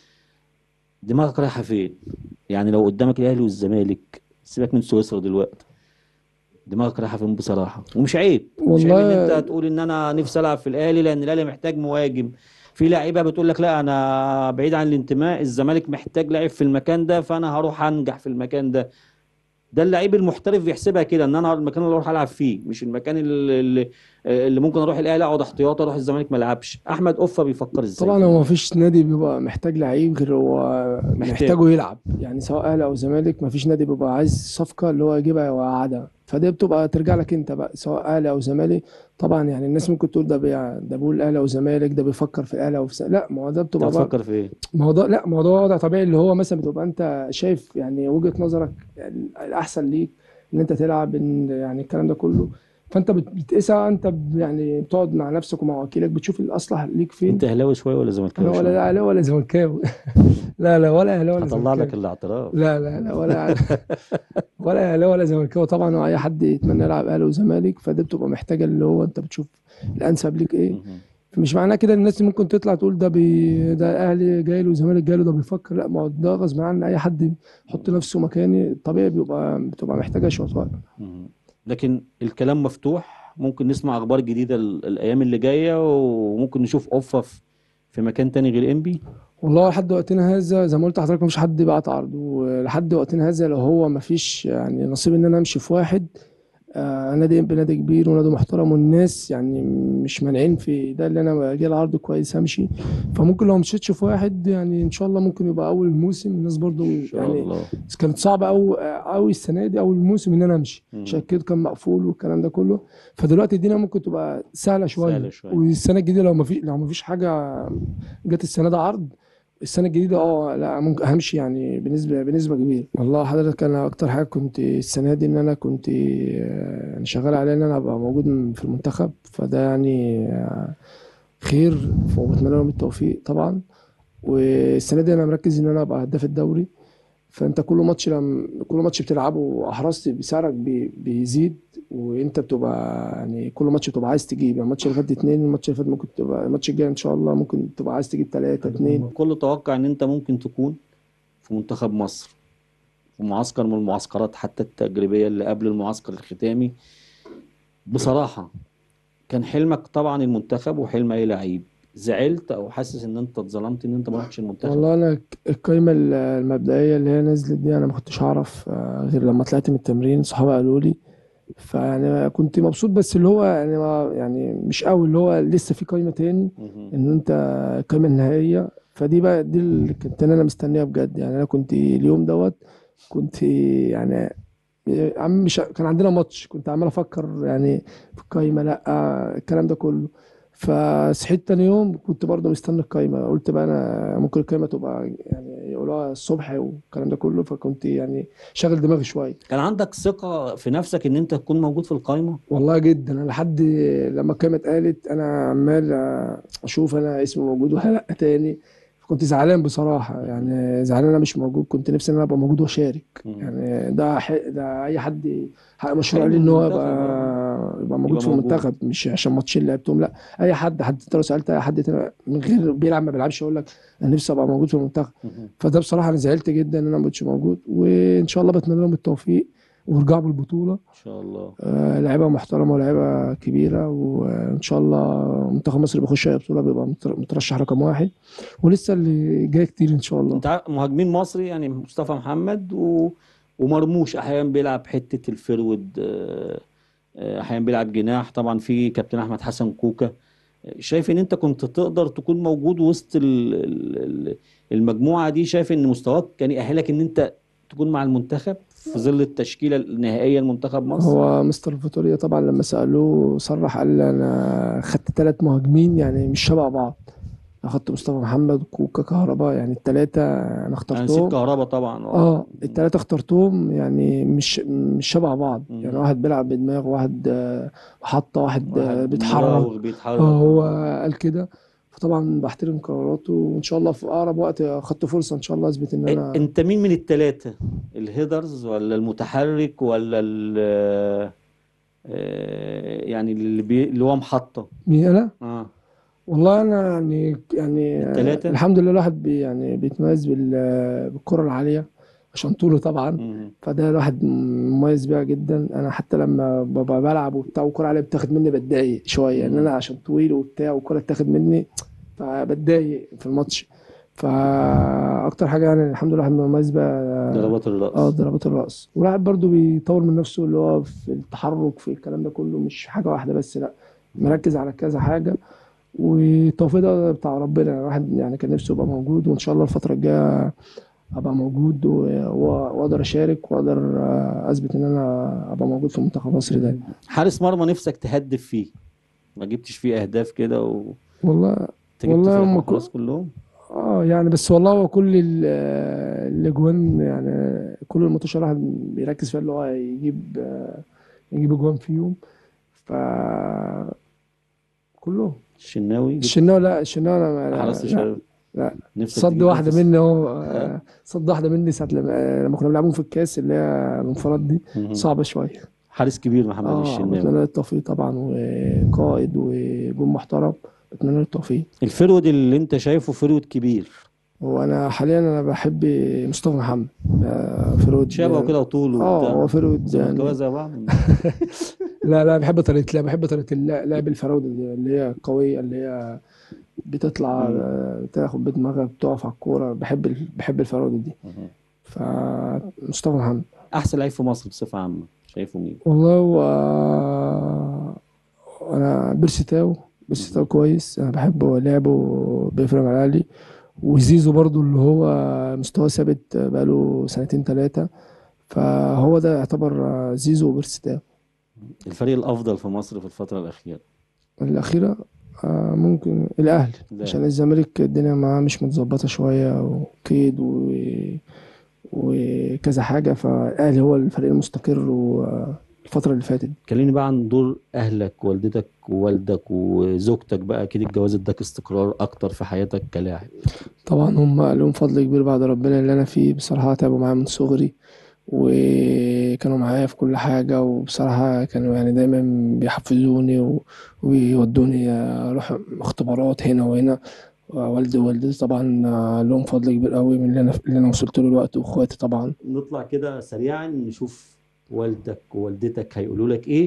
دماغك رايحه فين يعني لو قدامك الاهلي والزمالك سيبك من سويسرا دلوقتي دماغك رايحه فين بصراحه ومش عيب مش عيب ان والله- انت تقول ان انا نفسي العب في الاهلي لان الاهلي محتاج مهاجم في لعيبه بتقول لك لا انا بعيد عن الانتماء الزمالك محتاج لاعب في المكان ده فانا هروح انجح في المكان ده ده اللعيب المحترف بيحسبها كده ان انا المكان اللي اروح العب فيه مش المكان اللي, اللي, اللي ممكن اروح الاهلي اقعد احتياطي اروح الزمالك ما العبش احمد اوفا بيفكر ازاي طبعا هو مفيش نادي بيبقى محتاج لعيب غير هو محتاج. محتاجه يلعب يعني سواء اهلي او زمالك مفيش نادي بيبقى عايز صفقه اللي هو يجيبها ويقعدها فدي بتبقى ترجع لك انت بقى سواء اهلي او زمالك طبعا يعني الناس ممكن تقول ده بيع ده بيقول اهلي او زمالك ده بيفكر في الاهلي او في ز- لا ما هو ده انت بتبقى بقى بتفكر في ايه ما هو ده لا ما هو ده وضع طبيعي اللي هو مثلا بتبقى انت شايف يعني وجهة نظرك يعني الاحسن ليك ان انت تلعب ان يعني الكلام ده كله فانت بت- بتقيسها انت ب- يعني بتقعد مع نفسك ومع وكيلك بتشوف الاصلح ليك فين انت اهلاوي شويه ولا زملكاوي انا ولا شويه اهلاوي ولا زملكاوي لا لا ولا اهلاوي ولا هطلع زملكاوي لك الاعتراف لا لا لا ولا ولا اهلاوي ولا زملكاوي طبعا واي حد يتمنى يلعب اهلي وزمالك فدي بتبقى محتاجه اللي هو انت بتشوف الانسب ليك ايه مهم. مش معناه كده إن الناس ممكن تطلع تقول ده بي ده اهلي جاي له وزمالك جاي له ده بيفكر لا ما هو ده غصب عن اي حد يحط نفسه مكاني طبيعي بيبقى بتبقى محتاجه شويه وقت مهم. لكن الكلام مفتوح ممكن نسمع اخبار جديده ال- الايام اللي جايه وممكن نشوف اوفا في في مكان تاني غير انبي والله لحد وقتنا هذا زي ما قلت لحضرتك مفيش حد بعت عرض ولحد وقتنا هذا لو هو مفيش يعني نصيب ان انا امشي في واحد آه نادي انبي نادي كبير ونادي محترم والناس يعني مش مانعين في ده اللي انا جاي العرض كويس همشي فممكن لو مشيتش في واحد يعني ان شاء الله ممكن يبقى اول الموسم الناس برضو ان شاء يعني الله بس كانت صعبة أوي أوي السنة دي أول الموسم إن أنا أمشي مم. عشان كده كان مقفول والكلام ده كله فدلوقتي الدنيا ممكن تبقى سهلة شوية سهلة شوية. والسنة الجديدة لو ما في لو ما فيش حاجة جت السنة ده عرض السنة الجديدة اه لا ممكن همشي يعني بنسبة بنسبة كبيرة والله حضرتك أنا أكتر حاجة كنت السنة دي إن أنا كنت آه، يعني شغال عليها إن أنا أبقى موجود في المنتخب فده يعني آه، خير وبتمنى لهم التوفيق طبعا والسنة دي أنا مركز إن أنا أبقى هداف الدوري فانت كل ماتش لما كل ماتش بتلعبه احرزت بسعرك بي... بيزيد وانت بتبقى يعني كل ماتش بتبقى عايز تجيب يعني الماتش اللي فات اتنين الماتش اللي فات ممكن تبقى الماتش الجاي ان شاء الله ممكن تبقى عايز تجيب تلاتة اتنين كل توقع ان انت ممكن تكون في منتخب مصر في معسكر من المعسكرات حتى التجريبية اللي قبل المعسكر الختامي بصراحة كان حلمك طبعا المنتخب وحلم أي لعيب زعلت أو حاسس إن أنت اتظلمت إن أنت ما رحتش المنتخب والله انا ك- القايمه ال- المبدئيه اللي هي نزلت دي انا ما كنتش اعرف آه، غير لما طلعت من التمرين صحابي قالوا لي فيعني كنت مبسوط بس اللي هو يعني ما يعني مش قوي اللي هو لسه في قايمه تاني مهم. ان انت القايمه النهائيه فدي بقى دي اللي كنت انا مستنيها بجد يعني انا كنت اليوم دوت كنت يعني عم مش كان عندنا ماتش كنت عمال افكر يعني في القايمه لا الكلام ده كله فصحيت تاني يوم كنت برضه مستني القايمه قلت بقى انا ممكن القايمه تبقى يعني يقولوها الصبح والكلام ده كله فكنت يعني شاغل دماغي شويه كان عندك ثقة في نفسك إن أنت تكون موجود في القايمة والله جدا انا لحد لما القايمه اتقالت انا عمال اشوف انا اسمي موجود ولا لا تاني كنت زعلان بصراحه يعني زعلان انا مش موجود كنت نفسي ان انا ابقى موجود واشارك مم. يعني ده ح... ده اي حد حق مشروع حلم ليه ان هو المنتخب يبقى يبقى موجود يبقى في موجود. المنتخب مش عشان ماتشين اللي لعبتهم لا اي حد حد انت لو سالت اي حد تاني من غير بيلعب ما بيلعبش يقول لك انا نفسي ابقى موجود في المنتخب مهم. فده بصراحه انا زعلت جدا ان انا ما كنتش موجود وان شاء الله بتمنى لهم التوفيق ويرجعوا بالبطوله إن شاء الله آه، لعيبه محترمه ولاعيبه كبيره وان شاء الله منتخب مصر بيخش اي بطوله بيبقى متر- مترشح رقم واحد ولسه اللي جاي كتير ان شاء الله انت عارف مهاجمين مصري يعني مصطفى محمد و... ومرموش احيانا بيلعب حته الفرود آه، آه، احيانا بيلعب جناح طبعا في كابتن احمد حسن كوكا شايف ان انت كنت تقدر تكون موجود وسط ال- ال- ال- المجموعه دي شايف ان مستواك كان يأهلك ان انت تكون مع المنتخب في ظل التشكيله النهائيه لمنتخب مصر هو مستر فيتوريا طبعا لما سالوه صرح قال لي انا خدت ثلاث مهاجمين يعني مش شبه بعض اخدت مصطفى محمد وكوكا كهربا يعني الثلاثه انا انا نسيت اخترتهم كهربا طبعا اه الثلاثه اخترتهم يعني مش مش شبه بعض مم. يعني واحد بيلعب بدماغ واحد آه، محطه واحد آه، واحد بيتحرك مراوغ بيتحرك اه هو قال كده فطبعا بحترم قراراته وان شاء الله في اقرب وقت اخدت فرصه ان شاء الله اثبت ان انا انت مين من الثلاثه الهيدرز ولا المتحرك ولا ال آه، يعني اللي, بي... اللي هو محطه مين انا اه والله انا يعني يعني التلاتة؟ الحمد لله الواحد بي يعني بيتميز بال- بالكره العاليه عشان طوله طبعا مم. فده الواحد مميز بيها جدا انا حتى لما ببقى بلعب وبتاع والكره عليا بتاخد مني بتضايق شويه ان انا عشان طويل وبتاع والكره بتاخد مني فبتضايق في الماتش فاكتر حاجه يعني الحمد لله الواحد مميز بيها ضربات اه الراس ضربات الرأس والواحد برضو بيطور من نفسه اللي هو في التحرك في الكلام ده كله مش حاجة واحدة بس لا مركز على كذا حاجة والتوفيق ده بتاع ربنا الواحد يعني كان نفسه يبقى موجود وإن شاء الله الفترة الجاية أبقى موجود و- و- وأقدر أشارك وأقدر آه، أثبت إن أنا أبقى موجود في منتخب مصر ده حارس مرمى نفسك تهدف فيه ما جبتش فيه اهداف كده و والله انت جبت والله في هم الحراس كلهم اه يعني بس والله هو كل ال- آه، الاجوان يعني كل الماتشات الواحد بيركز فيها اللي هو يجيب آه، يجيب اجوان فيهم ف كلهم الشناوي جبت الشناوي لا الشناوي انا ما لا, حرستش لا, على- لا. نفسك صد تجيب واحده نفس- مني اهو آه، صد واحده مني ساعه لما لما كنا بنلعبهم في الكاس اللي هي الانفراد دي مم. صعبه شويه حارس كبير محمد اه الشناوي بتمنى له التوفيق طبعا وقائد وجون محترم بتمنى له التوفيق الفرود اللي انت شايفه فرود كبير هو انا حاليا انا بحب مصطفى محمد آه، فرود شبهه كده وطوله اه وبتاع هو فرود زملكاويه يعني زي بعض لا لا بحب طريقه لا بحب طريقه اللع- لعب الفراوده دي اللي هي قويه اللي هي بتطلع مم. آه، تاخد بدماغها بتقف على الكوره بحب ال- بحب الفراوده دي فمصطفى محمد احسن لعيب في مصر بصفه عامه شايفه مين والله هو انا بيرسي تاو بيرسي تاو كويس انا بحبه لعبه بيفرق مع الاهلي وزيزو برضو اللي هو مستواه ثابت بقاله سنتين ثلاثه فهو ده يعتبر زيزو وبيرسي تاو الفريق الافضل في مصر في الفتره الاخيره الأخيرة آه، ممكن الأهلي الأهلي. عشان الزمالك الدنيا معاه مش متظبطة شوية وكيد و... وكذا حاجة فالأهلي هو الفريق المستقر والفترة اللي فاتت كلمني بقى عن دور اهلك والدتك ووالدك وزوجتك بقى اكيد الجواز اداك استقرار اكتر في حياتك كلاعب طبعا هم لهم فضل كبير بعد ربنا اللي أنا فيه بصراحة تعبوا معايا من صغري وكانوا معايا في كل حاجة وبصراحة كانوا يعني دايما بيحفزوني و- ويودوني أروح اختبارات هنا وهنا والدي ووالدتي طبعا آه، لهم فضل كبير قوي من اللي انا اللي انا وصلت له دلوقتي واخواتي طبعا نطلع كده سريعا نشوف والدك ووالدتك هيقولوا لك ايه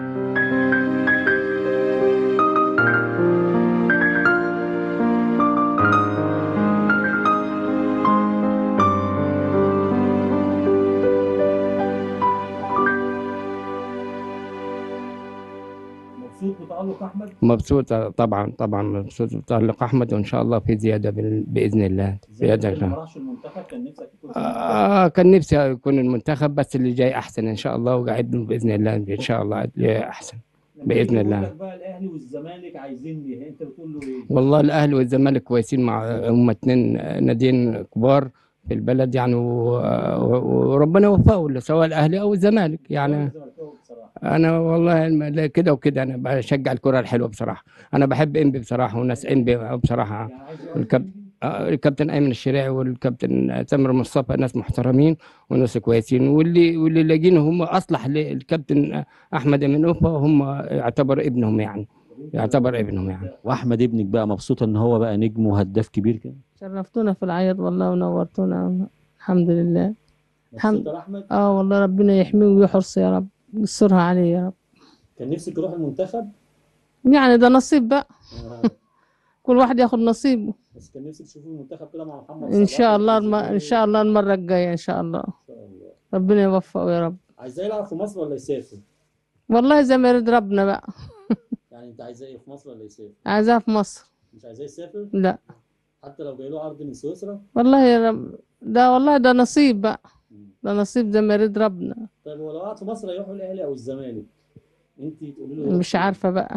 مبسوط بتألق احمد مبسوط طبعا طبعا مبسوط بتألق أحمد وإن شاء الله في زيادة بال- بإذن الله زيادة إن شاء الله. راحش المنتخب كان نفسك يكون آه كان نفسي يكون المنتخب بس اللي جاي أحسن إن شاء الله وقاعد له بإذن الله إن شاء الله جاي أحسن بإذن الله. بقى الاهلي والزمالك عايزين ايه انت بتقول له ايه والله الأهلي والزمالك كويسين مع هم اتنين ناديين كبار في البلد يعني و- و- وربنا يوفقه سواء الأهلي أو الزمالك يعني انا والله الم- لا كده وكده انا بشجع الكره الحلوه بصراحه انا بحب انبي بصراحه وناس انبي بصراحه الكاب... آه، الكابتن ايمن الشريعي والكابتن تامر مصطفى ناس محترمين وناس كويسين واللي واللي لاقين هم اصلح للكابتن احمد امين اوفا هم يعتبر ابنهم يعني يعتبر ابنهم يعني واحمد ابنك بقى مبسوط ان هو بقى نجم وهداف كبير كده شرفتونا في العيط والله ونورتونا الحمد لله الحمد- مبسوط يا احمد اه والله ربنا يحميه ويحرص يا رب يسترها عليه يا رب كان نفسك يروح المنتخب يعني ده نصيب بقى كل واحد ياخد نصيبه بس كان نفسك تشوفي المنتخب كده مع محمد ان صلاح شاء الله الم... وتشوفي ان شاء الله المره الجايه ان شاء الله إن شاء الله. ربنا يوفقه يا رب عايزاه يلعب في مصر ولا يسافر؟ والله زي ما يريد ربنا بقى يعني انت عايزاه ايه في مصر ولا يسافر؟ عايزاه في مصر مش عايزاه يسافر؟ لا حتى لو جاي له عرض من سويسرا؟ والله يا رب ده والله ده نصيب بقى ده نصيب زي ما يريد ربنا طيب هو لو قعد في مصر هيروحوا الاهلي او الزمالك انت تقولي له يروح مش فين؟ عارفه بقى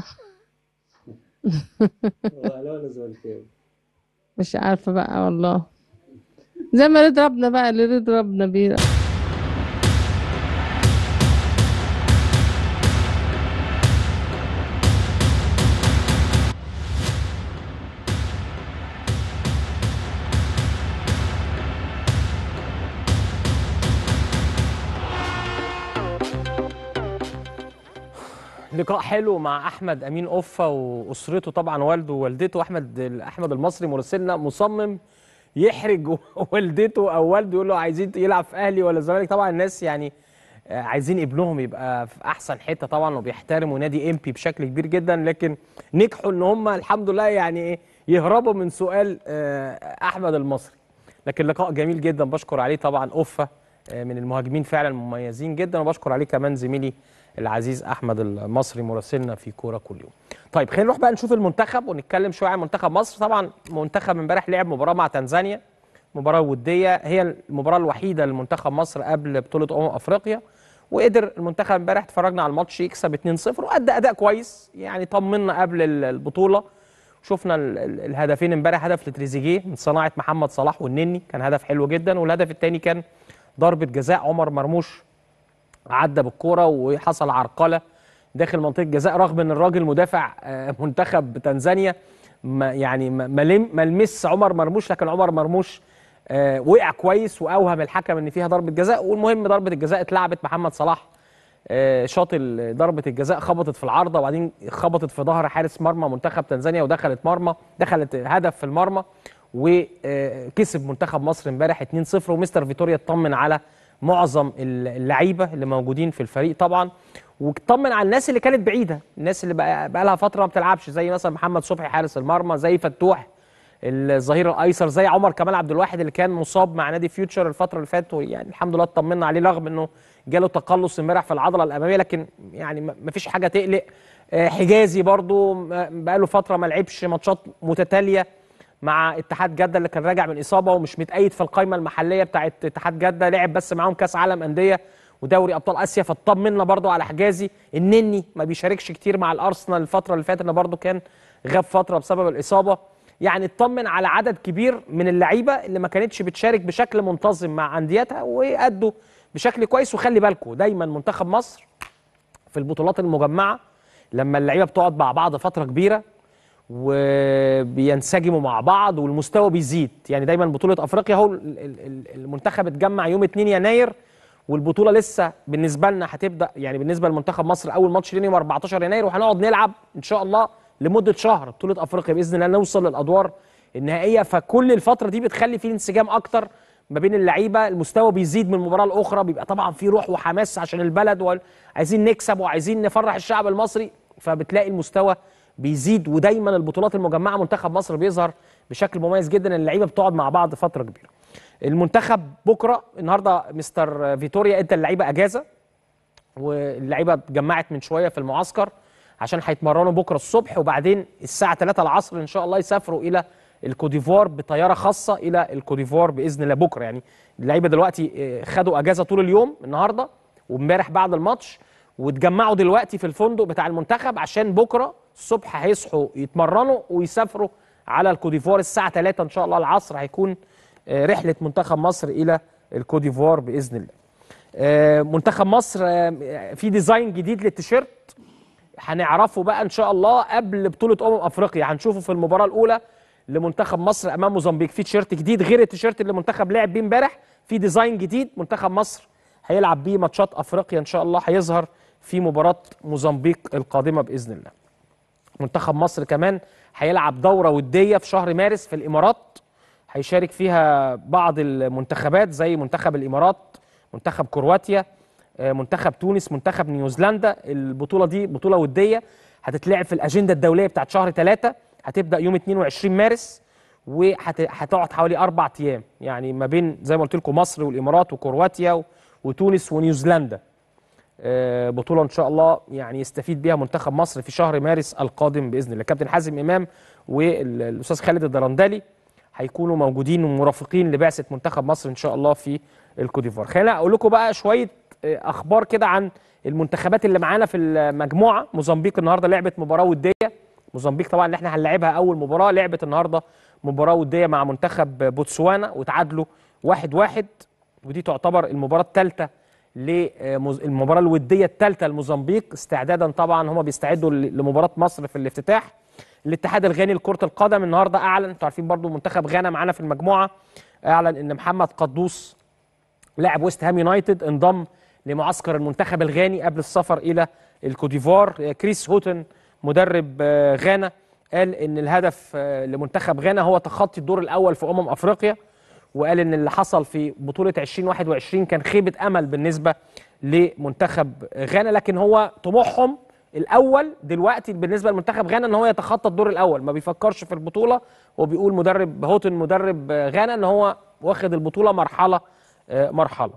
هو اهلاوي ولا زملكاوي؟ مش عارفه بقى والله زي ما يريد ربنا بقى اللي يريد ربنا بيه لقاء حلو مع احمد امين اوفا واسرته طبعا والده ووالدته احمد احمد المصري مراسلنا مصمم يحرج والدته او والده يقول له عايزين يلعب في اهلي ولا الزمالك طبعا الناس يعني آه، عايزين ابنهم يبقى في احسن حته طبعا وبيحترموا نادي امبي بشكل كبير جدا لكن نجحوا ان هم الحمد لله يعني ايه يهربوا من سؤال آه، احمد المصري لكن لقاء جميل جدا بشكر عليه طبعا اوفا آه، من المهاجمين فعلا مميزين جدا وبشكر عليه كمان زميلي العزيز احمد المصري مراسلنا في كوره كل يوم. طيب خلينا نروح بقى نشوف المنتخب ونتكلم شويه عن منتخب مصر طبعا منتخب امبارح لعب مباراه مع تنزانيا مباراه وديه هي المباراه الوحيده لمنتخب مصر قبل بطوله امم افريقيا وقدر المنتخب امبارح اتفرجنا على الماتش يكسب 2-0 وادى اداء كويس يعني طمنا قبل ال- البطوله شفنا ال- ال- الهدفين امبارح هدف لتريزيجيه من صناعه محمد صلاح والنني كان هدف حلو جدا والهدف الثاني كان ضربه جزاء عمر مرموش عدى بالكوره وحصل عرقله داخل منطقه جزاء رغم ان الراجل مدافع آه، منتخب تنزانيا ما يعني ما ما لم- ما لمس عمر مرموش لكن عمر مرموش آه، وقع كويس واوهم الحكم ان فيها ضربه جزاء والمهم ضربه الجزاء اتلعبت محمد صلاح آه، شاط ال- ضربه الجزاء خبطت في العارضه وبعدين خبطت في ظهر حارس مرمى منتخب تنزانيا ودخلت مرمى دخلت هدف في المرمى وكسب منتخب مصر امبارح 2-0 ومستر فيتوريا اطمن على معظم اللعيبه اللي موجودين في الفريق طبعا واطمن على الناس اللي كانت بعيده الناس اللي بقى, بقى لها فتره ما بتلعبش زي مثلا محمد صبحي حارس المرمى زي فتوح الظهير الايسر زي عمر كمال عبد الواحد اللي كان مصاب مع نادي فيوتشر الفتره اللي فاتت يعني الحمد لله اطمنا عليه رغم انه جاله تقلص امبارح في العضله الاماميه لكن يعني ما فيش حاجه تقلق آه، حجازي برضو م- بقاله فتره ما لعبش ماتشات متتاليه مع اتحاد جده اللي كان راجع من اصابه ومش متأيد في القائمه المحليه بتاعه اتحاد جده لعب بس معاهم كاس عالم انديه ودوري ابطال اسيا فاطمنا برضو على حجازي النني ما بيشاركش كتير مع الارسنال الفتره اللي فاتت انه برضو كان غاب فتره بسبب الاصابه يعني اطمن على عدد كبير من اللعيبه اللي ما كانتش بتشارك بشكل منتظم مع انديتها وادوا بشكل كويس وخلي بالكم دايما منتخب مصر في البطولات المجمعه لما اللعيبه بتقعد مع بعض فتره كبيره وبينسجموا مع بعض والمستوى بيزيد يعني دايما بطوله افريقيا هو ال- ال- ال- المنتخب اتجمع يوم 2 يناير والبطوله لسه بالنسبه لنا هتبدا يعني بالنسبه لمنتخب مصر اول ماتش لينا يوم 14 يناير وهنقعد نلعب ان شاء الله لمده شهر بطوله افريقيا باذن الله نوصل للادوار النهائيه فكل الفتره دي بتخلي في انسجام اكتر ما بين اللعيبه المستوى بيزيد من المباراه الاخرى بيبقى طبعا في روح وحماس عشان البلد وعايزين نكسب وعايزين نفرح الشعب المصري فبتلاقي المستوى بيزيد ودايما البطولات المجمعه منتخب مصر بيظهر بشكل مميز جدا اللعيبه بتقعد مع بعض فتره كبيره المنتخب بكره النهارده مستر فيتوريا ادى اللعيبه اجازه واللعيبه اتجمعت من شويه في المعسكر عشان هيتمرنوا بكره الصبح وبعدين الساعه 3 العصر ان شاء الله يسافروا الى الكوديفوار بطياره خاصه الى الكوديفوار باذن الله بكره يعني اللعيبه دلوقتي آه، خدوا اجازه طول اليوم النهارده وامبارح بعد الماتش واتجمعوا دلوقتي في الفندق بتاع المنتخب عشان بكره الصبح هيصحوا يتمرنوا ويسافروا على الكوديفوار الساعه 3 ان شاء الله العصر هيكون آه، رحله منتخب مصر الى الكوديفوار باذن الله آه، منتخب مصر آه، في ديزاين جديد للتيشيرت هنعرفه بقى ان شاء الله قبل بطوله امم افريقيا هنشوفه في المباراه الاولى لمنتخب مصر امام موزمبيق في تيشيرت جديد غير التيشيرت اللي المنتخب لعب بيه امبارح في ديزاين جديد منتخب مصر هيلعب بيه ماتشات افريقيا ان شاء الله هيظهر في مباراه موزمبيق القادمه باذن الله منتخب مصر كمان هيلعب دوره وديه في شهر مارس في الامارات هيشارك فيها بعض المنتخبات زي منتخب الامارات منتخب كرواتيا آه، منتخب تونس منتخب نيوزيلندا البطوله دي بطوله وديه هتتلعب في الاجنده الدوليه بتاعت شهر ثلاثة هتبدا يوم 22 مارس وهتقعد حوالي اربع ايام يعني ما بين زي ما قلت لكم مصر والامارات وكرواتيا و- وتونس ونيوزيلندا آه، بطوله ان شاء الله يعني يستفيد بيها منتخب مصر في شهر مارس القادم باذن الله كابتن حازم امام والاستاذ خالد الدرندلي هيكونوا موجودين ومرافقين لبعثه منتخب مصر ان شاء الله في الكوديفوار خلينا اقول لكم بقى شويه آه، اخبار كده عن المنتخبات اللي معانا في المجموعه موزمبيق النهارده لعبت مباراه وديه موزمبيق طبعا اللي احنا هنلاعبها اول مباراه لعبت النهارده مباراه وديه مع منتخب بوتسوانا وتعادلوا واحد واحد ودي تعتبر المباراه الثالثه للمباراه الوديه الثالثه لموزمبيق استعدادا طبعا هم بيستعدوا ل- لمباراه مصر في الافتتاح الاتحاد الغاني لكره القدم النهارده اعلن انتوا عارفين برضو منتخب غانا معانا في المجموعه اعلن ان محمد قدوس لاعب ويست هام يونايتد انضم لمعسكر المنتخب الغاني قبل السفر الى الكوديفوار آه، كريس هوتن مدرب آه، غانا قال ان الهدف آه، لمنتخب غانا هو تخطي الدور الاول في امم افريقيا وقال ان اللي حصل في بطوله 2021 كان خيبه امل بالنسبه لمنتخب غانا لكن هو طموحهم الاول دلوقتي بالنسبه لمنتخب غانا ان هو يتخطى الدور الاول ما بيفكرش في البطوله وبيقول مدرب هوتن مدرب آه، غانا ان هو واخد البطوله مرحله آه، مرحله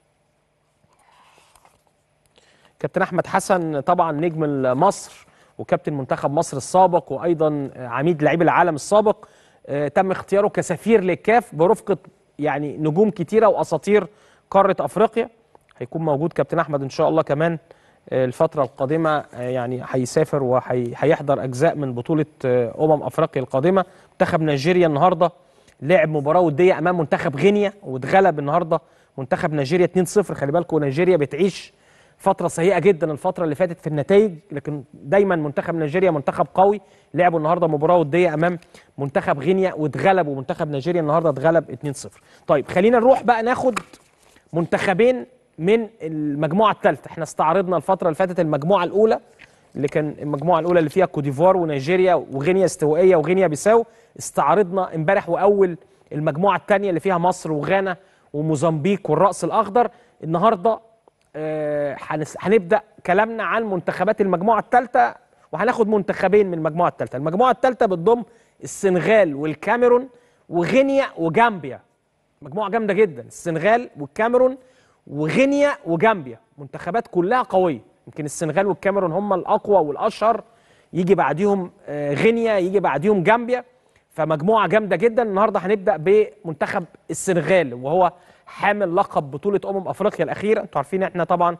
كابتن احمد حسن طبعا نجم مصر وكابتن منتخب مصر السابق وايضا عميد لاعبي العالم السابق آه، تم اختياره كسفير للكاف برفقه يعني نجوم كتيره واساطير قاره افريقيا هيكون موجود كابتن احمد ان شاء الله كمان آه، الفتره القادمه آه، يعني هيسافر وهيحضر اجزاء من بطوله آه، امم افريقيا القادمه منتخب نيجيريا النهارده لعب مباراه وديه امام منتخب غينيا واتغلب النهارده منتخب نيجيريا 2-0 خلي بالكم نيجيريا بتعيش فتره سيئه جدا الفتره اللي فاتت في النتائج لكن دايما منتخب نيجيريا منتخب قوي لعبوا النهارده مباراه وديه امام منتخب غينيا واتغلبوا منتخب نيجيريا النهارده اتغلب 2-0 طيب خلينا نروح بقى ناخد منتخبين من المجموعه الثالثه احنا استعرضنا الفتره اللي فاتت المجموعه الاولى اللي كان المجموعه الاولى اللي فيها كوديفوار ونيجيريا وغينيا استوائيه وغينيا بيساو استعرضنا امبارح واول المجموعه الثانيه اللي فيها مصر وغانا وموزمبيق والراس الاخضر النهارده آه، هنس- هنبدا كلامنا عن منتخبات المجموعه الثالثه وهناخد منتخبين من المجموعه الثالثه المجموعه الثالثه بتضم السنغال والكاميرون وغينيا وجامبيا مجموعه جامده جدا السنغال والكاميرون وغينيا وجامبيا منتخبات كلها قويه يمكن السنغال والكاميرون هم الاقوى والاشهر يجي بعديهم آه، غينيا يجي بعديهم جامبيا فمجموعه جامده جدا النهارده هنبدا بمنتخب السنغال وهو حامل لقب بطوله امم افريقيا الاخيره انتوا عارفين احنا طبعا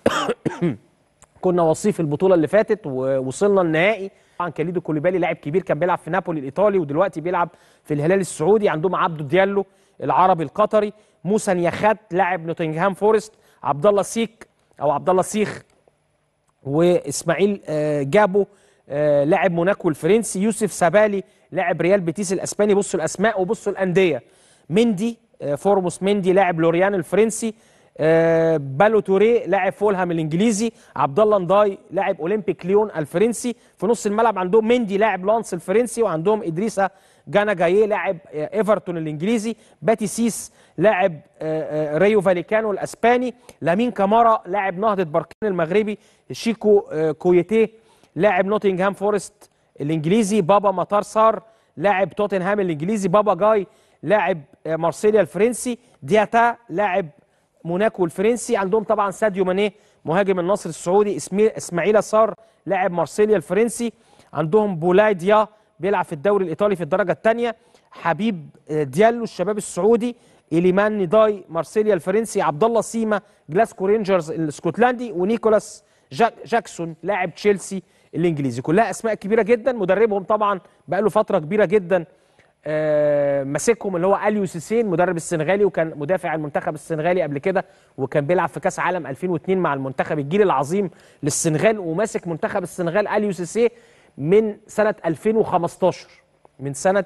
كنا وصيف البطوله اللي فاتت ووصلنا النهائي طبعا كاليدو كوليبالي لاعب كبير كان بيلعب في نابولي الايطالي ودلوقتي بيلعب في الهلال السعودي عندهم عبدو ديالو العربي القطري موسى نياخات لاعب نوتنغهام فورست عبد الله سيك او عبد الله سيخ واسماعيل آه، جابو آه، لاعب موناكو الفرنسي يوسف سابالي لاعب ريال بيتيس الاسباني بصوا الاسماء وبصوا الانديه مندي آه، فورموس مندي لاعب لوريان الفرنسي آه، بالو توري لاعب فولهام الانجليزي عبد الله نداي لاعب اولمبيك ليون الفرنسي في نص الملعب عندهم مندي لاعب لانس الفرنسي وعندهم ادريسا جانا جايه لاعب آه، ايفرتون الانجليزي باتي سيس لاعب آه، آه، ريو فاليكانو الاسباني لامين كامارا لاعب نهضه بركان المغربي شيكو آه، كويتيه لاعب نوتنغهام فورست الانجليزي بابا مطار سار لاعب توتنهام الانجليزي بابا جاي لاعب آه، مارسيليا الفرنسي دياتا لاعب موناكو الفرنسي عندهم طبعا ساديو ماني مهاجم النصر السعودي اسمي- اسماعيل صار لاعب مارسيليا الفرنسي عندهم بولاي ديا بيلعب في الدوري الايطالي في الدرجه الثانيه حبيب آه، ديالو الشباب السعودي إليمان نيداي مارسيليا الفرنسي عبد الله سيما جلاسكو رينجرز الاسكتلندي ونيكولاس جاك جاكسون لاعب تشيلسي الانجليزي كلها اسماء كبيره جدا مدربهم طبعا بقى له فتره كبيره جدا آه، ماسكهم اللي هو اليو سيسين مدرب السنغالي وكان مدافع المنتخب السنغالي قبل كده وكان بيلعب في كاس عالم 2002 مع المنتخب الجيل العظيم للسنغال وماسك منتخب السنغال اليو سيسي من سنه 2015 من سنه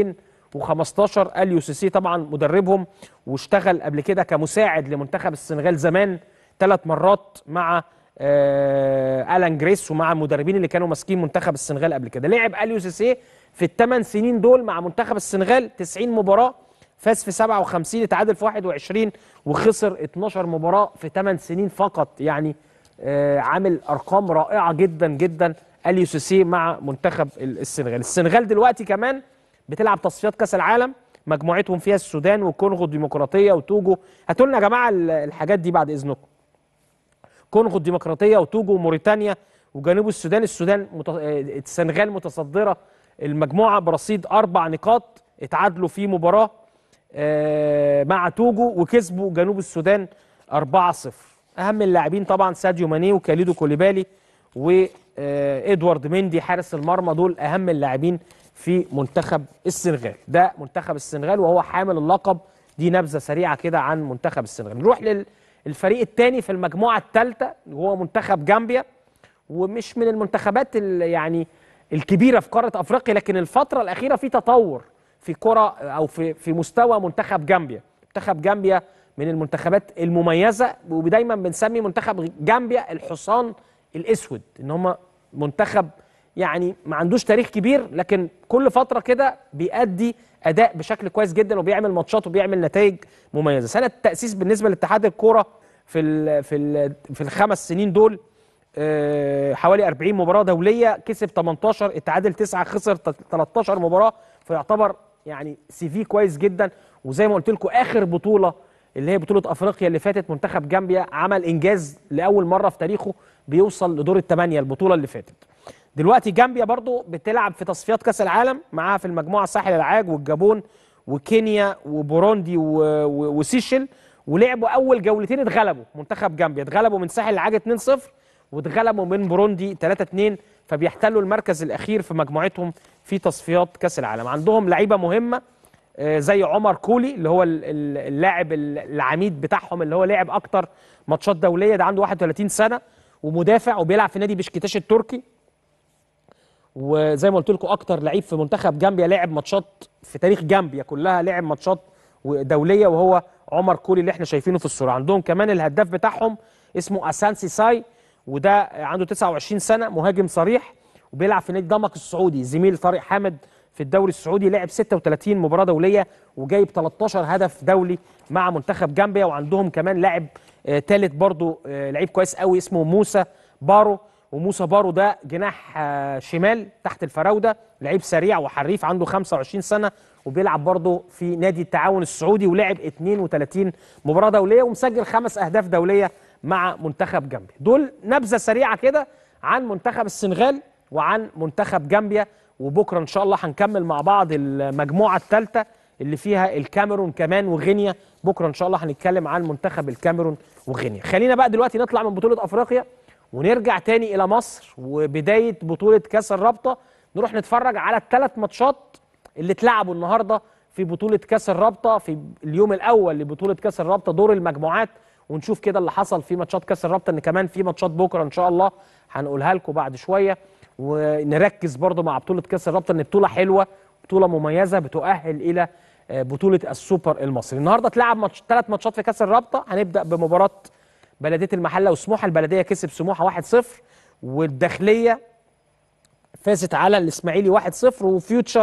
2015 اليو سيسي طبعا مدربهم واشتغل قبل كده كمساعد لمنتخب السنغال زمان ثلاث مرات مع آه الان جريس ومع المدربين اللي كانوا ماسكين منتخب السنغال قبل كده لعب اليو سيسي في الثمان سنين دول مع منتخب السنغال 90 مباراه فاز في 57 اتعادل في 21 وخسر 12 مباراه في 8 سنين فقط يعني آه عامل ارقام رائعه جدا جدا اليو سيسي مع منتخب ال- السنغال السنغال دلوقتي كمان بتلعب تصفيات كاس العالم مجموعتهم فيها السودان والكونغو الديمقراطيه وتوجو هاتوا لنا يا جماعه ال- الحاجات دي بعد اذنكم كونغو الديمقراطيه وتوجو وموريتانيا وجنوب السودان السودان مت... آه، السنغال متصدره المجموعه برصيد اربع نقاط اتعادلوا في مباراه آه، مع توجو وكسبوا جنوب السودان 4-0 اهم اللاعبين طبعا ساديو ماني وكاليدو كوليبالي وادوارد مندي حارس المرمى دول اهم اللاعبين في منتخب السنغال ده منتخب السنغال وهو حامل اللقب دي نبذه سريعه كده عن منتخب السنغال نروح للفريق الثاني في المجموعه الثالثه وهو منتخب جامبيا ومش من المنتخبات ال- يعني الكبيره في قاره افريقيا لكن الفتره الاخيره في تطور في كره او في في مستوى منتخب جامبيا منتخب جامبيا من المنتخبات المميزه ودايما بنسمي منتخب جامبيا الحصان الاسود ان هم منتخب يعني ما عندوش تاريخ كبير لكن كل فتره كده بيأدي اداء بشكل كويس جدا وبيعمل ماتشات وبيعمل نتائج مميزه سنه التاسيس بالنسبه لاتحاد الكوره في ال في ال في الخمس سنين دول آه، حوالي 40 مباراه دوليه كسب 18 اتعادل 9 خسر 13 مباراه فيعتبر يعني سي في كويس جدا وزي ما قلت لكم اخر بطوله اللي هي بطوله افريقيا اللي فاتت منتخب جامبيا عمل انجاز لاول مره في تاريخه بيوصل لدور الثمانيه البطوله اللي فاتت دلوقتي جامبيا برضو بتلعب في تصفيات كاس العالم معاها في المجموعه ساحل العاج والجابون وكينيا وبوروندي و... و... وسيشل ولعبوا اول جولتين اتغلبوا منتخب جامبيا اتغلبوا من ساحل العاج 2-0 واتغلبوا من بوروندي 3-2 فبيحتلوا المركز الاخير في مجموعتهم في تصفيات كاس العالم عندهم لعيبه مهمه آه، زي عمر كولي اللي هو ال- ال- اللاعب ال- العميد بتاعهم اللي هو لعب اكتر ماتشات دوليه ده عنده 31 سنه ومدافع وبيلعب في نادي بشكتاش التركي وزي ما قلت لكم اكتر لعيب في منتخب جامبيا لعب ماتشات في تاريخ جامبيا كلها لعب ماتشات دوليه وهو عمر كولي اللي احنا شايفينه في الصوره عندهم كمان الهداف بتاعهم اسمه اسانسي ساي وده عنده 29 سنه مهاجم صريح وبيلعب في نادي دمك السعودي زميل طارق حامد في الدوري السعودي لعب 36 مباراه دوليه وجايب 13 هدف دولي مع منتخب جامبيا وعندهم كمان لاعب ثالث برضو آه، لعيب كويس قوي اسمه موسى بارو وموسى بارو ده جناح آه، شمال تحت الفراوده لعيب سريع وحريف عنده 25 سنه وبيلعب برضه في نادي التعاون السعودي ولعب 32 مباراه دوليه ومسجل خمس اهداف دوليه مع منتخب جامبيا دول نبذه سريعه كده عن منتخب السنغال وعن منتخب جامبيا وبكره ان شاء الله هنكمل مع بعض المجموعه الثالثه اللي فيها الكاميرون كمان وغينيا بكره ان شاء الله هنتكلم عن منتخب الكاميرون وغينيا خلينا بقى دلوقتي نطلع من بطوله افريقيا ونرجع تاني الى مصر وبدايه بطوله كاس الرابطه نروح نتفرج على الثلاث ماتشات اللي اتلعبوا النهارده في بطوله كاس الرابطه في اليوم الاول لبطوله كاس الرابطه دور المجموعات ونشوف كده اللي حصل في ماتشات كاس الرابطه ان كمان في ماتشات بكره ان شاء الله هنقولها لكم بعد شويه ونركز برضو مع بطوله كاس الرابطه ان بطوله حلوه بطوله مميزه بتؤهل الى آه، بطوله السوبر المصري النهارده اتلعب ماتش ثلاث ماتشات في كاس الرابطه هنبدا بمباراه بلديه المحله وسموحه البلديه كسب سموحه 1-0 والداخليه فازت على الاسماعيلي 1-0 وفيوتشر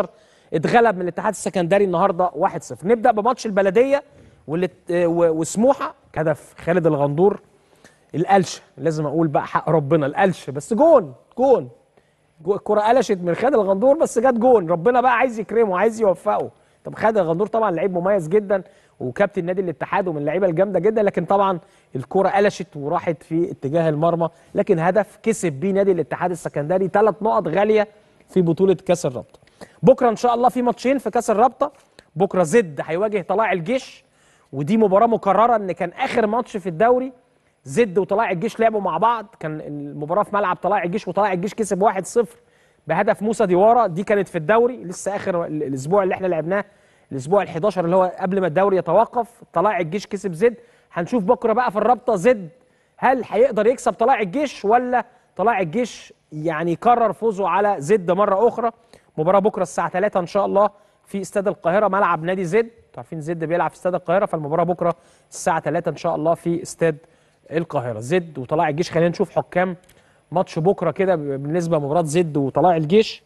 اتغلب من الاتحاد السكندري النهارده 1-0 نبدا بماتش البلديه واللي و- وسموحه هدف خالد الغندور القلشه لازم اقول بقى حق ربنا القلشه بس جون جون جو- الكره قلشت من خالد الغندور بس جت جون ربنا بقى عايز يكرمه عايز يوفقه طب خالد الغندور طبعا لعيب مميز جدا وكابتن نادي الاتحاد ومن اللعيبه الجامده جدا لكن طبعا الكره قلشت وراحت في اتجاه المرمى لكن هدف كسب بيه نادي الاتحاد السكندري ثلاث نقط غاليه في بطوله كاس الرابطه بكره ان شاء الله في ماتشين في كاس الرابطه بكره زد هيواجه طلائع الجيش ودي مباراه مكرره ان كان اخر ماتش في الدوري زد وطلائع الجيش لعبوا مع بعض كان المباراه في ملعب طلائع الجيش وطلائع الجيش كسب 1-0 بهدف موسى ديوارا دي كانت في الدوري لسه اخر ال- الاسبوع اللي احنا لعبناه الاسبوع ال11 اللي هو قبل ما الدوري يتوقف طلائع الجيش كسب زد هنشوف بكره بقى في الرابطه زد هل هيقدر يكسب طلائع الجيش ولا طلائع الجيش يعني يكرر فوزه على زد مره اخرى مباراه بكره الساعه 3 ان شاء الله في استاد القاهره ملعب نادي زد انتوا عارفين زد بيلعب في استاد القاهره فالمباراه بكره الساعه 3 ان شاء الله في استاد القاهره زد وطلائع الجيش خلينا نشوف حكام ماتش بكره كده بالنسبه لمباراه زد وطلائع الجيش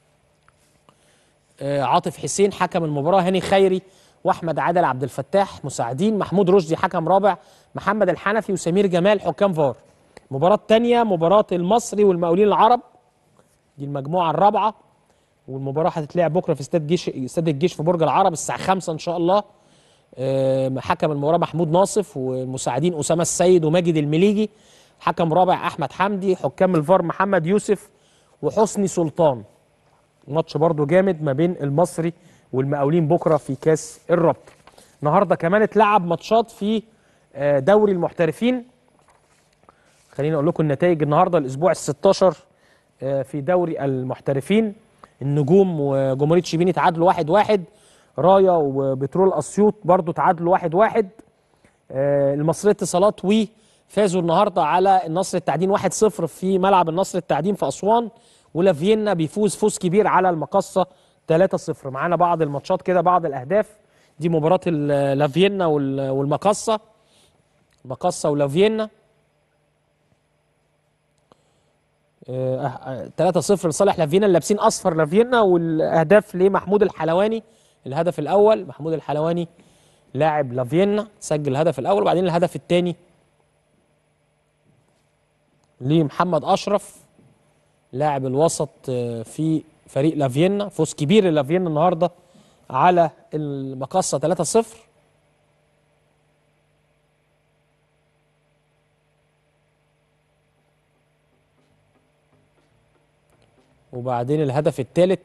آه، عاطف حسين حكم المباراه هاني خيري واحمد عادل عبد الفتاح مساعدين محمود رشدي حكم رابع محمد الحنفي وسمير جمال حكام فار المباراه الثانيه مباراه المصري والمقاولين العرب دي المجموعه الرابعه والمباراه هتتلعب بكره في استاد جيش استاد الجيش في برج العرب الساعه 5 ان شاء الله آه، حكم المباراه محمود ناصف والمساعدين اسامه السيد وماجد المليجي حكم رابع احمد حمدي حكام الفار محمد يوسف وحسني سلطان ماتش برضو جامد ما بين المصري والمقاولين بكره في كاس الرابطه النهارده كمان اتلعب ماتشات في آه، دوري المحترفين خليني اقول لكم النتائج النهارده الاسبوع ال16 في دوري المحترفين النجوم وجمهوريه شبين تعادلوا واحد واحد رايا وبترول اسيوط برضو تعادلوا واحد واحد آه، المصريه اتصالات وي فازوا النهارده على النصر التعدين 1-0 في ملعب النصر التعدين في اسوان ولافيينا بيفوز فوز كبير على المقصه 3-0 معانا بعض الماتشات كده بعض الاهداف دي مباراه ال- لافيينا وال- والمقصه مقصه ولافيينا آه، آه، 3-0 لصالح لافيينا اللي لابسين اصفر لافيينا والاهداف لمحمود الحلواني الهدف الاول محمود الحلواني لاعب لافيينا سجل الهدف الاول وبعدين الهدف الثاني لمحمد اشرف لاعب الوسط آه، في فريق لافيينا فوز كبير للافيينا النهارده على المقصه 3-0 وبعدين الهدف الثالث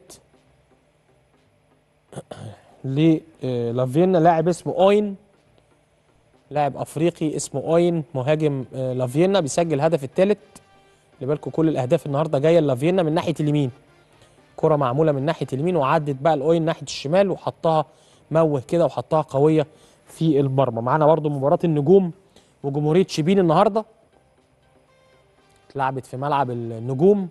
لافيينا لاعب اسمه اوين لاعب افريقي اسمه اوين مهاجم آه، لافيينا بيسجل الهدف الثالث خلي بالكم كل الاهداف النهارده جايه لافيينا من ناحيه اليمين كره معموله من ناحيه اليمين وعدت بقى الاوين ناحيه الشمال وحطها موه كده وحطها قويه في المرمى معانا برضو مباراه النجوم وجمهوريه شبين النهارده اتلعبت في ملعب النجوم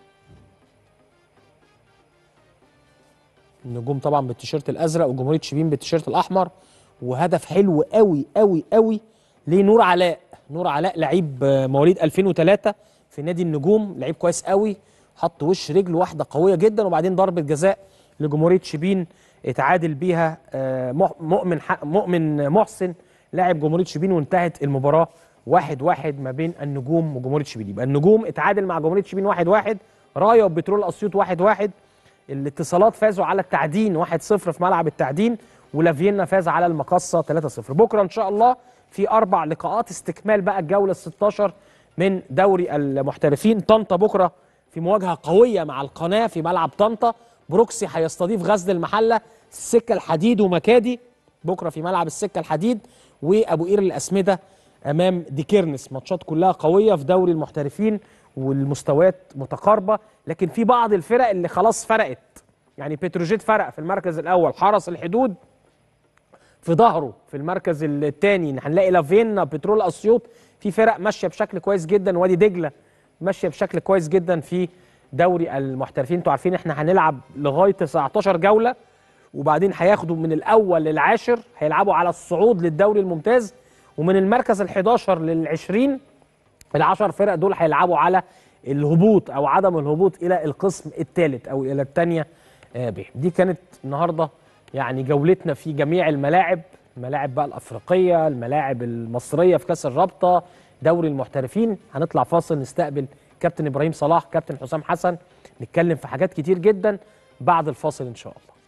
النجوم طبعا بالتيشيرت الازرق وجمهوريه شبين بالتيشيرت الاحمر وهدف حلو قوي قوي قوي لنور علاء نور علاء لعيب آه، مواليد 2003 في نادي النجوم لعيب كويس قوي حط وش رجل واحده قويه جدا وبعدين ضربه جزاء لجمهوريه شبين اتعادل بيها آه، مح- مؤمن ح- مؤمن محسن لاعب جمهوريه شبين وانتهت المباراه واحد واحد ما بين النجوم وجمهوريه شبين يبقى النجوم اتعادل مع جمهوريه شبين واحد واحد رايا وبترول اسيوط واحد واحد الاتصالات فازوا على التعدين 1-0 في ملعب التعدين ولافيينا فاز على المقصه 3-0 بكره ان شاء الله في اربع لقاءات استكمال بقى الجوله ال 16 من دوري المحترفين طنطا بكره في مواجهه قويه مع القناه في ملعب طنطا بروكسي هيستضيف غزل المحله السكه الحديد ومكادي بكره في ملعب السكه الحديد وابو قير الاسمده امام ديكيرنس ماتشات كلها قويه في دوري المحترفين والمستويات متقاربه لكن في بعض الفرق اللي خلاص فرقت يعني بتروجيت فرق في المركز الاول حرس الحدود في ظهره في المركز الثاني هنلاقي لافينا بترول اسيوط في فرق ماشيه بشكل كويس جدا وادي دجله ماشيه بشكل كويس جدا في دوري المحترفين انتوا عارفين احنا هنلعب لغايه 19 جوله وبعدين هياخدوا من الاول للعاشر هيلعبوا على الصعود للدوري الممتاز ومن المركز ال11 لل20 العشر فرق دول هيلعبوا على الهبوط او عدم الهبوط الى القسم الثالث او الى الثانيه آه، بهم دي كانت النهارده يعني جولتنا في جميع الملاعب الملاعب بقى الافريقيه الملاعب المصريه في كاس الرابطه دوري المحترفين هنطلع فاصل نستقبل كابتن ابراهيم صلاح كابتن حسام حسن نتكلم في حاجات كتير جدا بعد الفاصل ان شاء الله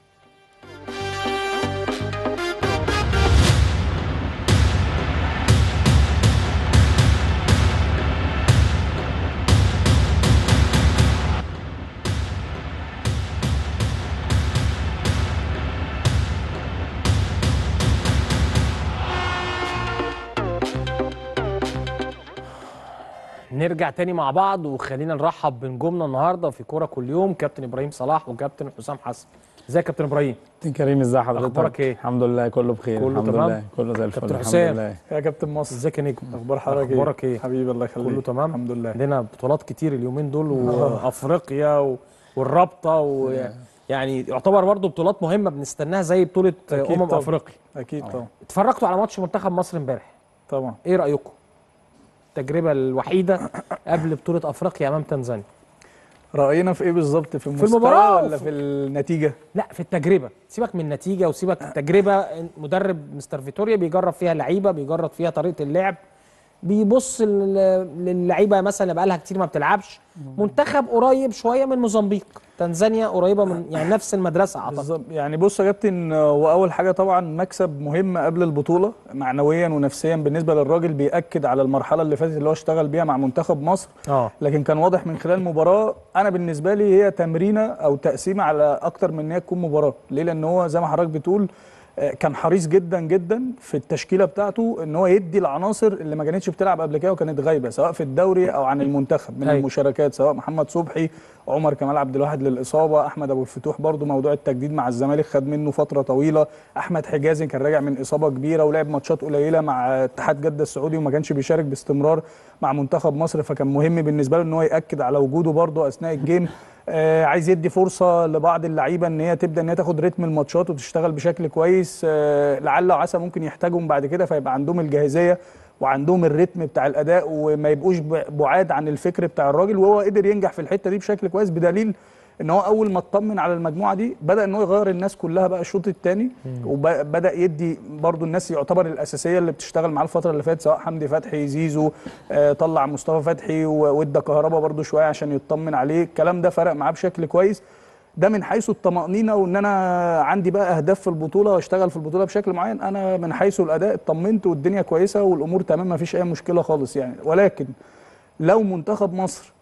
نرجع تاني مع بعض وخلينا نرحب بنجومنا النهارده في كوره كل يوم كابتن ابراهيم صلاح وكابتن حسام حسن ازيك يا كابتن ابراهيم كابتن كريم ازي حضرتك أخبارك إيه؟ الحمد لله كله بخير كله الحمد تمام؟ لله كله زي الفل كابتن الحمد حسام. لله يا كابتن مصر ازيك يا نجم اخبار حضرتك ايه أخبارك إيه؟ حبيبي الله يخليك كله تمام الحمد لله عندنا بطولات كتير اليومين دول وافريقيا و... والرابطه ويعني يعتبر برضه بطولات مهمه بنستناها زي بطوله أكيد امم طبعاً. افريقيا اكيد طبعا اتفرجتوا على ماتش منتخب مصر امبارح طبعا ايه رايكم التجربه الوحيده قبل بطوله افريقيا امام تنزانيا راينا في ايه بالظبط في المستوى المباراة ولا وفي- في النتيجه لا في التجربه سيبك من النتيجه وسيبك التجربه مدرب مستر فيتوريا بيجرب فيها لعيبه بيجرب فيها طريقه اللعب بيبص لل- للعيبه مثلا اللي بقالها كتير ما بتلعبش منتخب قريب شويه من موزمبيق تنزانيا قريبه من يعني نفس المدرسه اعتقد بالظبط يعني بص يا كابتن آه، واول حاجه طبعا مكسب مهم قبل البطوله معنويا ونفسيا بالنسبه للراجل بياكد على المرحله اللي فاتت اللي هو اشتغل بيها مع منتخب مصر اه لكن كان واضح من خلال المباراه انا بالنسبه لي هي تمرينه او تقسيمه على اكتر من ان هي تكون مباراه ليه لان هو زي ما حضرتك بتقول آه، كان حريص جدا جدا في التشكيله بتاعته ان هو يدي العناصر اللي ما كانتش بتلعب قبل كده وكانت غايبه سواء في الدوري او عن المنتخب من أيوة. المشاركات سواء محمد صبحي عمر كمال عبد الواحد للاصابه احمد ابو الفتوح برضو موضوع التجديد مع الزمالك خد منه فتره طويله احمد حجازي كان راجع من اصابه كبيره ولعب ماتشات قليله مع اتحاد جده السعودي وما كانش بيشارك باستمرار مع منتخب مصر فكان مهم بالنسبه له ان هو ياكد على وجوده برضو اثناء الجيم آه عايز يدي فرصه لبعض اللعيبه ان هي تبدا ان هي تاخد رتم الماتشات وتشتغل بشكل كويس آه لعل وعسى ممكن يحتاجهم بعد كده فيبقى عندهم الجاهزيه وعندهم الريتم بتاع الاداء وما يبقوش ب- بعاد عن الفكر بتاع الراجل وهو قدر ينجح في الحته دي بشكل كويس بدليل ان هو اول ما اطمن على المجموعه دي بدا ان هو يغير الناس كلها بقى الشوط الثاني وبدا يدي برضو الناس يعتبر الاساسيه اللي بتشتغل معاه الفتره اللي فاتت سواء حمدي فتحي زيزو آه، طلع مصطفى فتحي و- وادى كهربا برضو شويه عشان يطمن عليه الكلام ده فرق معاه بشكل كويس ده من حيث الطمأنينة وإن أنا عندي بقى أهداف في البطولة وأشتغل في البطولة بشكل معين أنا من حيث الأداء اطمنت والدنيا كويسة والأمور تمام ما فيش أي مشكلة خالص يعني ولكن لو منتخب مصر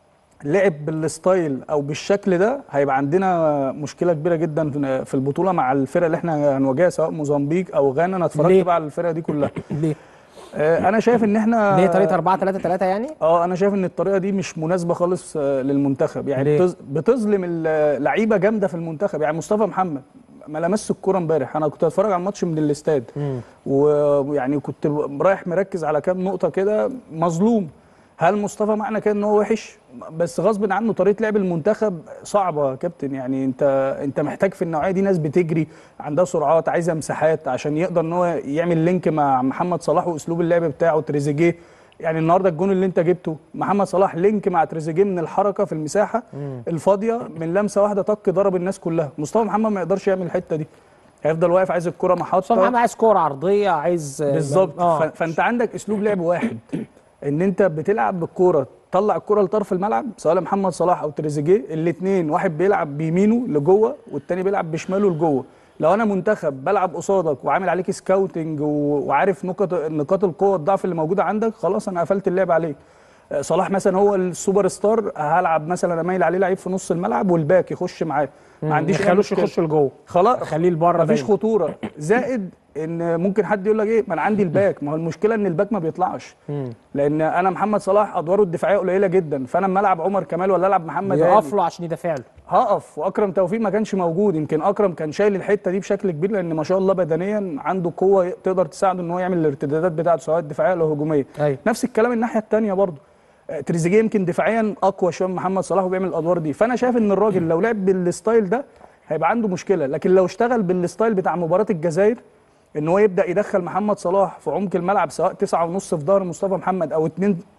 لعب بالستايل او بالشكل ده هيبقى عندنا مشكله كبيره جدا في- في البطوله مع الفرق اللي احنا هنواجهها سواء موزمبيق او غانا انا ليه؟ اتفرجت بقى على الفرق دي كلها ليه؟ آه، انا شايف ان احنا ليه طريقه 4 3 3 يعني؟ اه انا شايف ان الطريقه دي مش مناسبه خالص آه، للمنتخب يعني ليه؟ بتظ- بتظلم اللعيبه جامده في المنتخب يعني مصطفى محمد ما لمسش الكوره امبارح انا كنت اتفرج على الماتش من الاستاد مم. ويعني كنت رايح مركز على كام نقطه كده مظلوم هل مصطفى معنى كده ان هو وحش بس غصب عنه طريقه لعب المنتخب صعبه يا كابتن يعني انت انت محتاج في النوعيه دي ناس بتجري عندها سرعات عايزه مساحات عشان يقدر ان هو يعمل لينك مع محمد صلاح واسلوب اللعب بتاعه تريزيجيه يعني النهارده الجون اللي انت جبته محمد صلاح لينك مع تريزيجيه من الحركه في المساحه الفاضيه من لمسه واحده طق ضرب الناس كلها مصطفى محمد ما يقدرش يعمل الحته دي هيفضل واقف عايز الكره محطه مصطفى محمد عايز كوره عرضيه عايز بالظبط اه ف- فانت عندك اسلوب لعب واحد ان انت بتلعب بالكوره تطلع الكوره لطرف الملعب سواء لمحمد صلاح او تريزيجيه الاثنين واحد بيلعب بيمينه لجوه والتاني بيلعب بشماله لجوه لو انا منتخب بلعب قصادك وعامل عليك سكاوتنج و- وعارف نقط نقاط القوه الضعف اللي موجوده عندك خلاص انا قفلت اللعب عليك آه، صلاح مثلا هو السوبر ستار هلعب مثلا اميل عليه لعيب في نص الملعب والباك يخش معاه ما عنديش ما أي يخلوش مشكلة. يخش لجوه خلاص خليه لبره مفيش دايما. خطوره زائد ان ممكن حد يقول لك ايه ما انا عندي الباك ما هو المشكله ان الباك ما بيطلعش مم. لان انا محمد صلاح ادواره الدفاعيه قليله جدا فانا اما العب عمر كمال ولا العب محمد يقف هاني له عشان يدافع له هقف واكرم توفيق ما كانش موجود يمكن اكرم كان شايل الحته دي بشكل كبير لان ما شاء الله بدنيا عنده قوه تقدر تساعده ان هو يعمل الارتدادات بتاعته سواء الدفاعيه او الهجوميه ايوه نفس الكلام الناحيه الثانيه برضه آه، تريزيجيه يمكن دفاعيا اقوى شويه من محمد صلاح وبيعمل الادوار دي فانا شايف ان الراجل لو لعب بالستايل ده هيبقى عنده مشكله لكن لو اشتغل بالستايل بتاع مباراه الجزائر ان هو يبدا يدخل محمد صلاح في عمق الملعب سواء تسعة ونص في ظهر مصطفى محمد او اتنين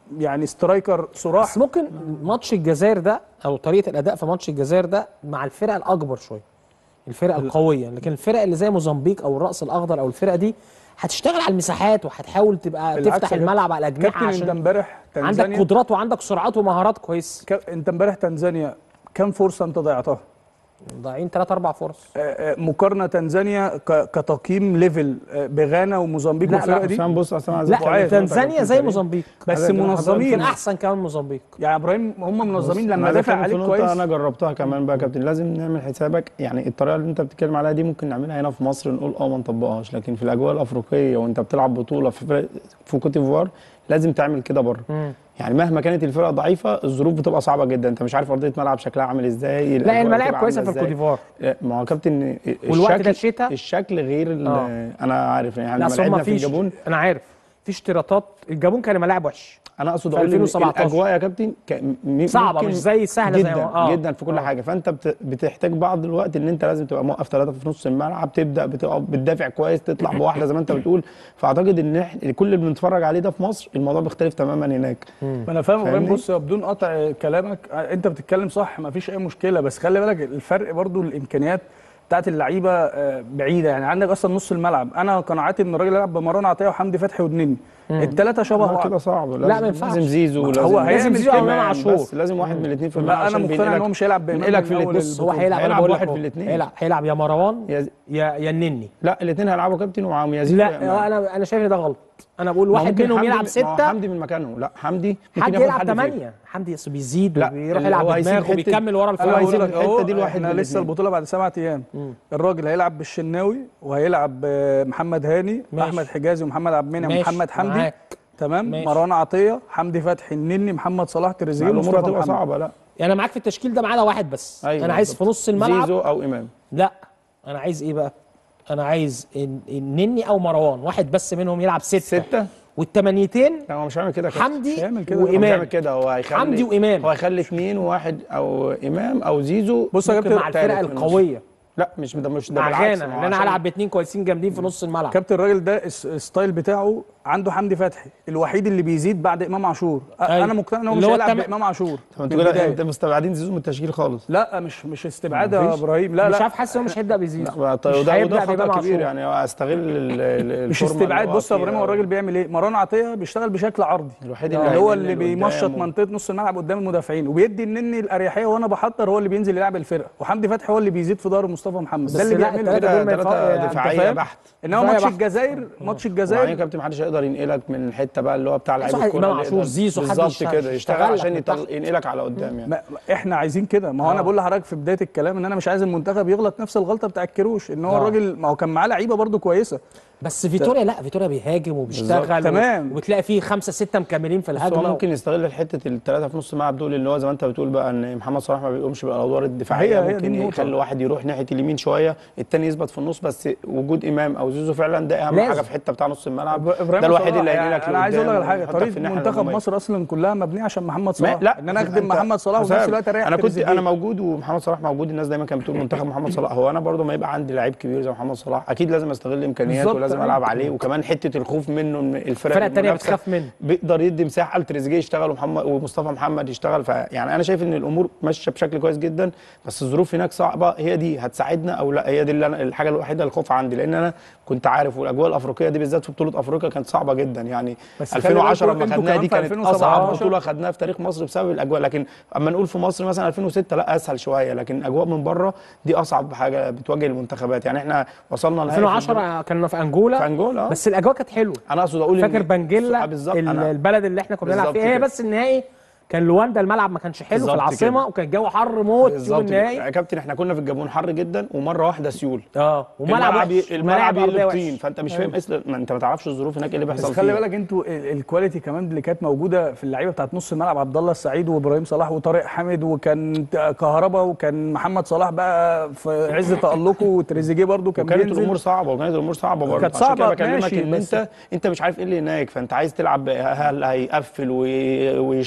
يعني سترايكر صراح بس ممكن ماتش الجزائر ده او طريقه الاداء في ماتش الجزائر ده مع الفرق الاكبر شويه الفرق القويه لكن الفرق اللي زي موزمبيق او الراس الاخضر او الفرقه دي هتشتغل على المساحات وهتحاول تبقى بالعكس تفتح يا الملعب على الاجنحه كابتن انت عشان امبارح عندك تنزانيا قدرات وعندك سرعات ومهارات كويس ك- انت امبارح تنزانيا كم فرصه انت ضيعتها ضايعين ثلاث اربع فرص آه، آه، مقارنه تنزانيا ك- كتقييم ليفل آه، بغانا وموزمبيق لا، والفرقه دي عشان بص اصل انا عايز لا أقول حاجة. تنزانيا زي موزمبيق بس عايز أقول لحضرتك يمكن منظمين احسن كمان موزمبيق يعني ابراهيم هم منظمين أنا لما عايز دافع أتكلم في عليك نقطة كويس انا جربتها كمان بقى يا كابتن لازم نعمل حسابك يعني الطريقه اللي انت بتتكلم عليها دي ممكن نعملها هنا في مصر نقول اه ما نطبقهاش لكن في الاجواء الافريقيه وانت بتلعب بطوله في فرق في كوت ديفوار لازم تعمل كده بره يعني مهما كانت الفرقه ضعيفه الظروف بتبقى صعبه جدا انت مش عارف ارضيه ملعب شكلها عامل ازاي لا الأجواء الملاعب بتبقى كويسه عاملة في الكوت إزاي. ديفوار ما هو كابتن والوقت ده الشكل- شتاء؟ الشكل غير ال- آه. انا عارف يعني لا لما أصل هما لعبنا في فيش الجابون انا عارف في اشتراطات الجابون كان ملاعب وحش انا اقصد في اقول ان 2017. الاجواء يا كابتن ك- م- صعبة، ممكن مش زي سهلة زي جدا ما- آه. جدا في كل آه. حاجه فانت بت- بتحتاج بعض الوقت ان انت لازم تبقى موقف ثلاثه في نص الملعب تبدا بتقف بتدافع كويس تطلع بواحده زي ما انت بتقول فاعتقد ان إحنا- كل اللي بنتفرج عليه ده في مصر الموضوع بيختلف تماما هناك ما انا فاهم ابراهيم فاهمني؟ بص بدون قطع كلامك آه، انت بتتكلم صح ما فيش اي مشكله بس خلي بالك الفرق برضو الامكانيات بتاعت اللعيبه آه، بعيده يعني عندك اصلا نص الملعب انا قناعتي ان الراجل يلعب بمروان عطيه وحمدي فتحي والنني الثلاثه شبه لا، بعض كده صعب لازم ما ينفعش. لازم زيزو هو لازم هيعمل لازم زيزو او كده امام إمام، عاشور بس لازم واحد من الاثنين في الملعب لا انا عشان مقتنع ان بينقلك- هو مش هيلعب بإمام بينقلك من في أول الاثنين البطولة. هو هيلعب انا هيلعب بقول واحد لك في هو. الاثنين هيلعب هيلعب يا مروان يا- يا يا النني لا الاثنين هيلعبوا كابتن ومعاهم يزيد وإمام. لا انا انا شايف ان ده غلط انا بقول ما واحد ممكن منهم حمدي- يلعب ما هو سته حمدي من مكانه لا حمدي ممكن حد ياخد يلعب حد فيهم. ثمانيه حمدي يس- بيزيد لا، وبيروح اللي يلعب هو هيسيب بدماغه حتة- وبيكمل ورا انا الفرقه هو بقول هيسيب لك الحتة اهو دي لواحد احنا من لسه الاتنين. البطوله بعد سبعة ايام الراجل هيلعب بالشناوي وهيلعب آه، محمد هاني ماشي. احمد حجازي ومحمد عبد المنعم ماشي، ومحمد حمدي معاك. تمام ماشي. مروان عطيه حمدي فتحي النني محمد صلاح تريزيجيه الامور مصطفى هتبقى محمد صعبه لا يعني انا معاك في التشكيل ده ما عدا واحد بس أيوة انا عايز في بالظبط. نص الملعب زيزو او امام لا انا عايز ايه بقى انا عايز إن- النني او مروان واحد بس منهم يلعب سته سته والثمانيتين لا هو مش هيعمل كده كابتن. حمدي مش هيعمل كده. هو مش وامام هيعمل كده هو هيخلي حمدي وإمام. هو هيخلي اثنين وواحد او امام او زيزو بص يا ممكن كابتن مع الفرق تالت في النص. القويه لا مش ده مش ده مع بالعكس غانا ما هو ان انا عشان- هلعب باثنين كويسين جامدين في نص الملعب كابتن الراجل ده الس- الستايل بتاعه عنده حمدي فتحي الوحيد اللي بيزيد بعد امام عاشور أ- أيوة. انا مقتنع ان هو اللي مش هو هيلعب التم- بامام عاشور طب من انتوا كده البداية. انت مستبعدين زيزو من التشكيل خالص لا مش مش استبعاد يا مفيش. ابراهيم لا مش لا عارف حاسس ان هو مش هيبدا بزيزو لا، طيب مش وده هيبدأ وده خطا بإمام كبير عاشور. يعني هو استغل ال- ال- مش الفورمة استبعاد اللي هو بص يا فيها. ابراهيم هو الراجل بيعمل ايه مروان عطيه بيشتغل بشكل عرضي الوحيد اللي اللي هو هينقل اللي لقدام بيمشط و- منطقه نص الملعب قدام المدافعين وبيدي النني الاريحيه وانا بحضر هو اللي بينزل يلعب الفرقه وحمدي فتحي هو اللي بيزيد في ظهر مصطفى محمد بس ده اللي لا، بيعمله التلاتة كده دول ما ينفعوا- ثلاثة أنت دفاعية فاهم؟ بحت انما ضايع ماتش بحت. الجزائر ماتش وبعدين الجزائر كابتن محدش هيقدر ينقلك من الحته بقى اللي هو بتاع لعيب واحد الكوره إمام اللي عاشور، يقدر- زيزو، حد بالظبط يشتغل- كده يشتغل يشتغل لك عشان من يطل- تحت. ينقلك على قدام يعني ما احنا عايزين كده ما هو انا آه. بقول لحضرتك في بدايه الكلام ان انا مش عايز المنتخب يغلط نفس الغلطه بتاع الكروش ان هو آه. الراجل ما هو كان معاه لعيبه برده كويسه بس فيتوريا لا فيتوريا بيهاجم وبيشتغل تمام. و- وبتلاقي فيه خمسه سته مكملين في بس هو الهجمه ممكن يستغل حته الثلاثه في نص الملعب دول اللي هو زي ما انت بتقول بقى ان محمد صلاح ما بيقومش بالادوار الدفاعيه هي- هي دي ممكن النقطة. يخلي واحد يروح ناحيه اليمين شويه الثاني يثبت في النص بس وجود امام او زيزو فعلا ده اهم لازم. حاجه في الحته بتاع نص الملعب ابراهيم ده الوحيد صلاح اللي يعني هينقلك انا عايز اقول لك على لقدام حاجه ويحطك في طريقه الناحية منتخب الهجومية. مصر اصلا كلها مبنيه عشان محمد ما صلاح لا ان انا اخدم أنت- محمد صلاح وفي نفس حسام، الوقت اريح انا كنت تريزيجيه. انا موجود ومحمد صلاح موجود الناس دايما كانت بتقول منتخب محمد صلاح هو انا برضو ما يبقى عندي لعيب كبير زي محمد صلاح اكيد لازم استغل امكانياته بالظبط، ولازم أيوة. العب عليه وكمان حته الخوف منه ان الفرق الفرقه الثانيه المنافسة بتخاف منه بيقدر يدي مساحه لتريزيجيه يشتغل ومحمد ومصطفى محمد يشتغل فيعني انا شايف ان الامور ماشيه بشكل كويس جدا بس الظروف هناك صعبه هي دي هتساعدنا او لا هي دي اللي أنا الحاجه الوحيده الخوف عندي لان انا كنت عارف والاجواء الافريقيه دي بالذات في بطوله افريقيا كانت صعبه جدا يعني بس خلي 2010 بالكوا لما انتوا خدناها كمان دي في كانت اصعب 2017 بطوله خدناها في تاريخ مصر بسبب الاجواء لكن اما نقول في مصر مثلا 2006 لا اسهل شويه لكن اجواء من بره دي اصعب حاجه بتواجه المنتخبات يعني احنا وصلنا نهائي في 2010 كنا في انجولا في انجولا آه. بس الاجواء كانت حلوه انا اقصد اقول إن- فاكر بنجيلا آه، بالظبط ال- انا البلد اللي احنا كنا بنلعب بالظبط فيها هي كده. بس النهائي كان لواندا الملعب ما كانش حلو في بالظبط العاصمه كده. وكان الجو حر موت يوم بالظبط النهائي يا كابتن احنا كنا في الجابون حر جدا ومره واحده سيول اه وملعب الملعب وحش الملعب وملاعب أرضية يقلب وحش. طين فانت مش فاهم اصلا ما انت ما تعرفش الظروف هناك ايه اللي بس بيحصل خلي فيها. بالك انتوا ال- الكواليتي كمان اللي كانت موجوده في اللعيبه بتاعت نص الملعب عبد الله السعيد وابراهيم صلاح وطارق حامد وكان ت- كهربا وكان محمد صلاح بقى في عز تالقه وتريزيجيه برده كان وكانت بينزل الامور صعبه وكانت الامور صعبه برضه كانت عشان صعبة، كده بكلمك ماشي، ان بس- انت انت مش عارف ايه اللي هناك فانت عايز تلعب هل هيقفل وي- ويشتغل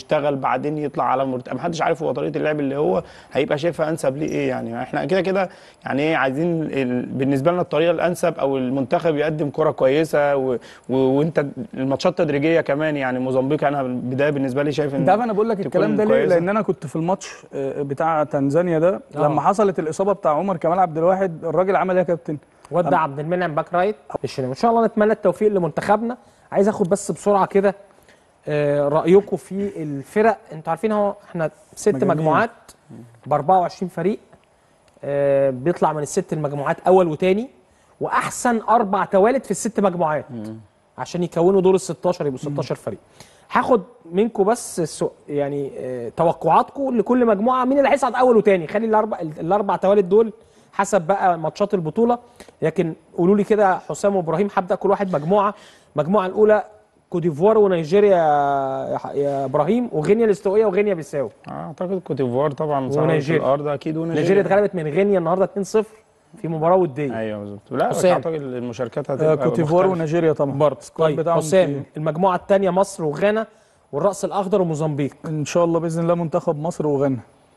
وبعدين يطلع على مرتقب محدش عارف هو طريقه اللعب اللي هو هيبقى شايفها انسب ليه ايه يعني احنا كده كده يعني ايه عايزين ال... بالنسبه لنا الطريقه الانسب او المنتخب يقدم كره كويسه و... و... وانت الماتشات تدريجيه كمان يعني موزمبيق انا البدايه بالنسبه لي شايف ان انت عارف انا بقول لك تكون الكلام ده ليه؟ كويسة. لان انا كنت في الماتش آه، بتاع تنزانيا ده آه. لما حصلت الاصابه بتاع عمر كمال عبد الواحد الراجل عمل ايه يا كابتن؟ ودع عبد المنعم باك رايت الشناوي ان شاء الله نتمنى التوفيق لمنتخبنا عايز اخد بس بسرعه كده آه، رايكم في الفرق انتوا عارفين اهو احنا ست مجانين. مجموعات ب 24 فريق آه، بيطلع من الست المجموعات اول وتاني واحسن اربع توالد في الست مجموعات عشان يكونوا دور ال 16 يبقوا 16 فريق هاخد منكم بس السو... يعني آه، توقعاتكم لكل مجموعه مين اللي هيصعد اول وتاني خلي الاربع الاربع توالد دول حسب بقى ماتشات البطوله لكن قولوا لي كده حسام وابراهيم هبدا كل واحد مجموعه المجموعه الاولى كوديفوار ونيجيريا يا ح- يا ابراهيم وغينيا الاستوائيه وغينيا بيساو اعتقد كوت ديفوار طبعا صعبة في ونيجيريا. الارض اكيد ونيجيريا نيجيريا اتغلبت من غينيا النهارده 2-0 في مباراه وديه ايوه بالظبط لا بس حسام. اعتقد المشاركات آه، هتبقى كوتيفوار مختلفة. ونيجيريا طبعا برضه طيب بتاعهم حسام تقيل. المجموعه الثانيه مصر وغانا والراس الاخضر وموزمبيق ان شاء الله باذن الله منتخب مصر وغانا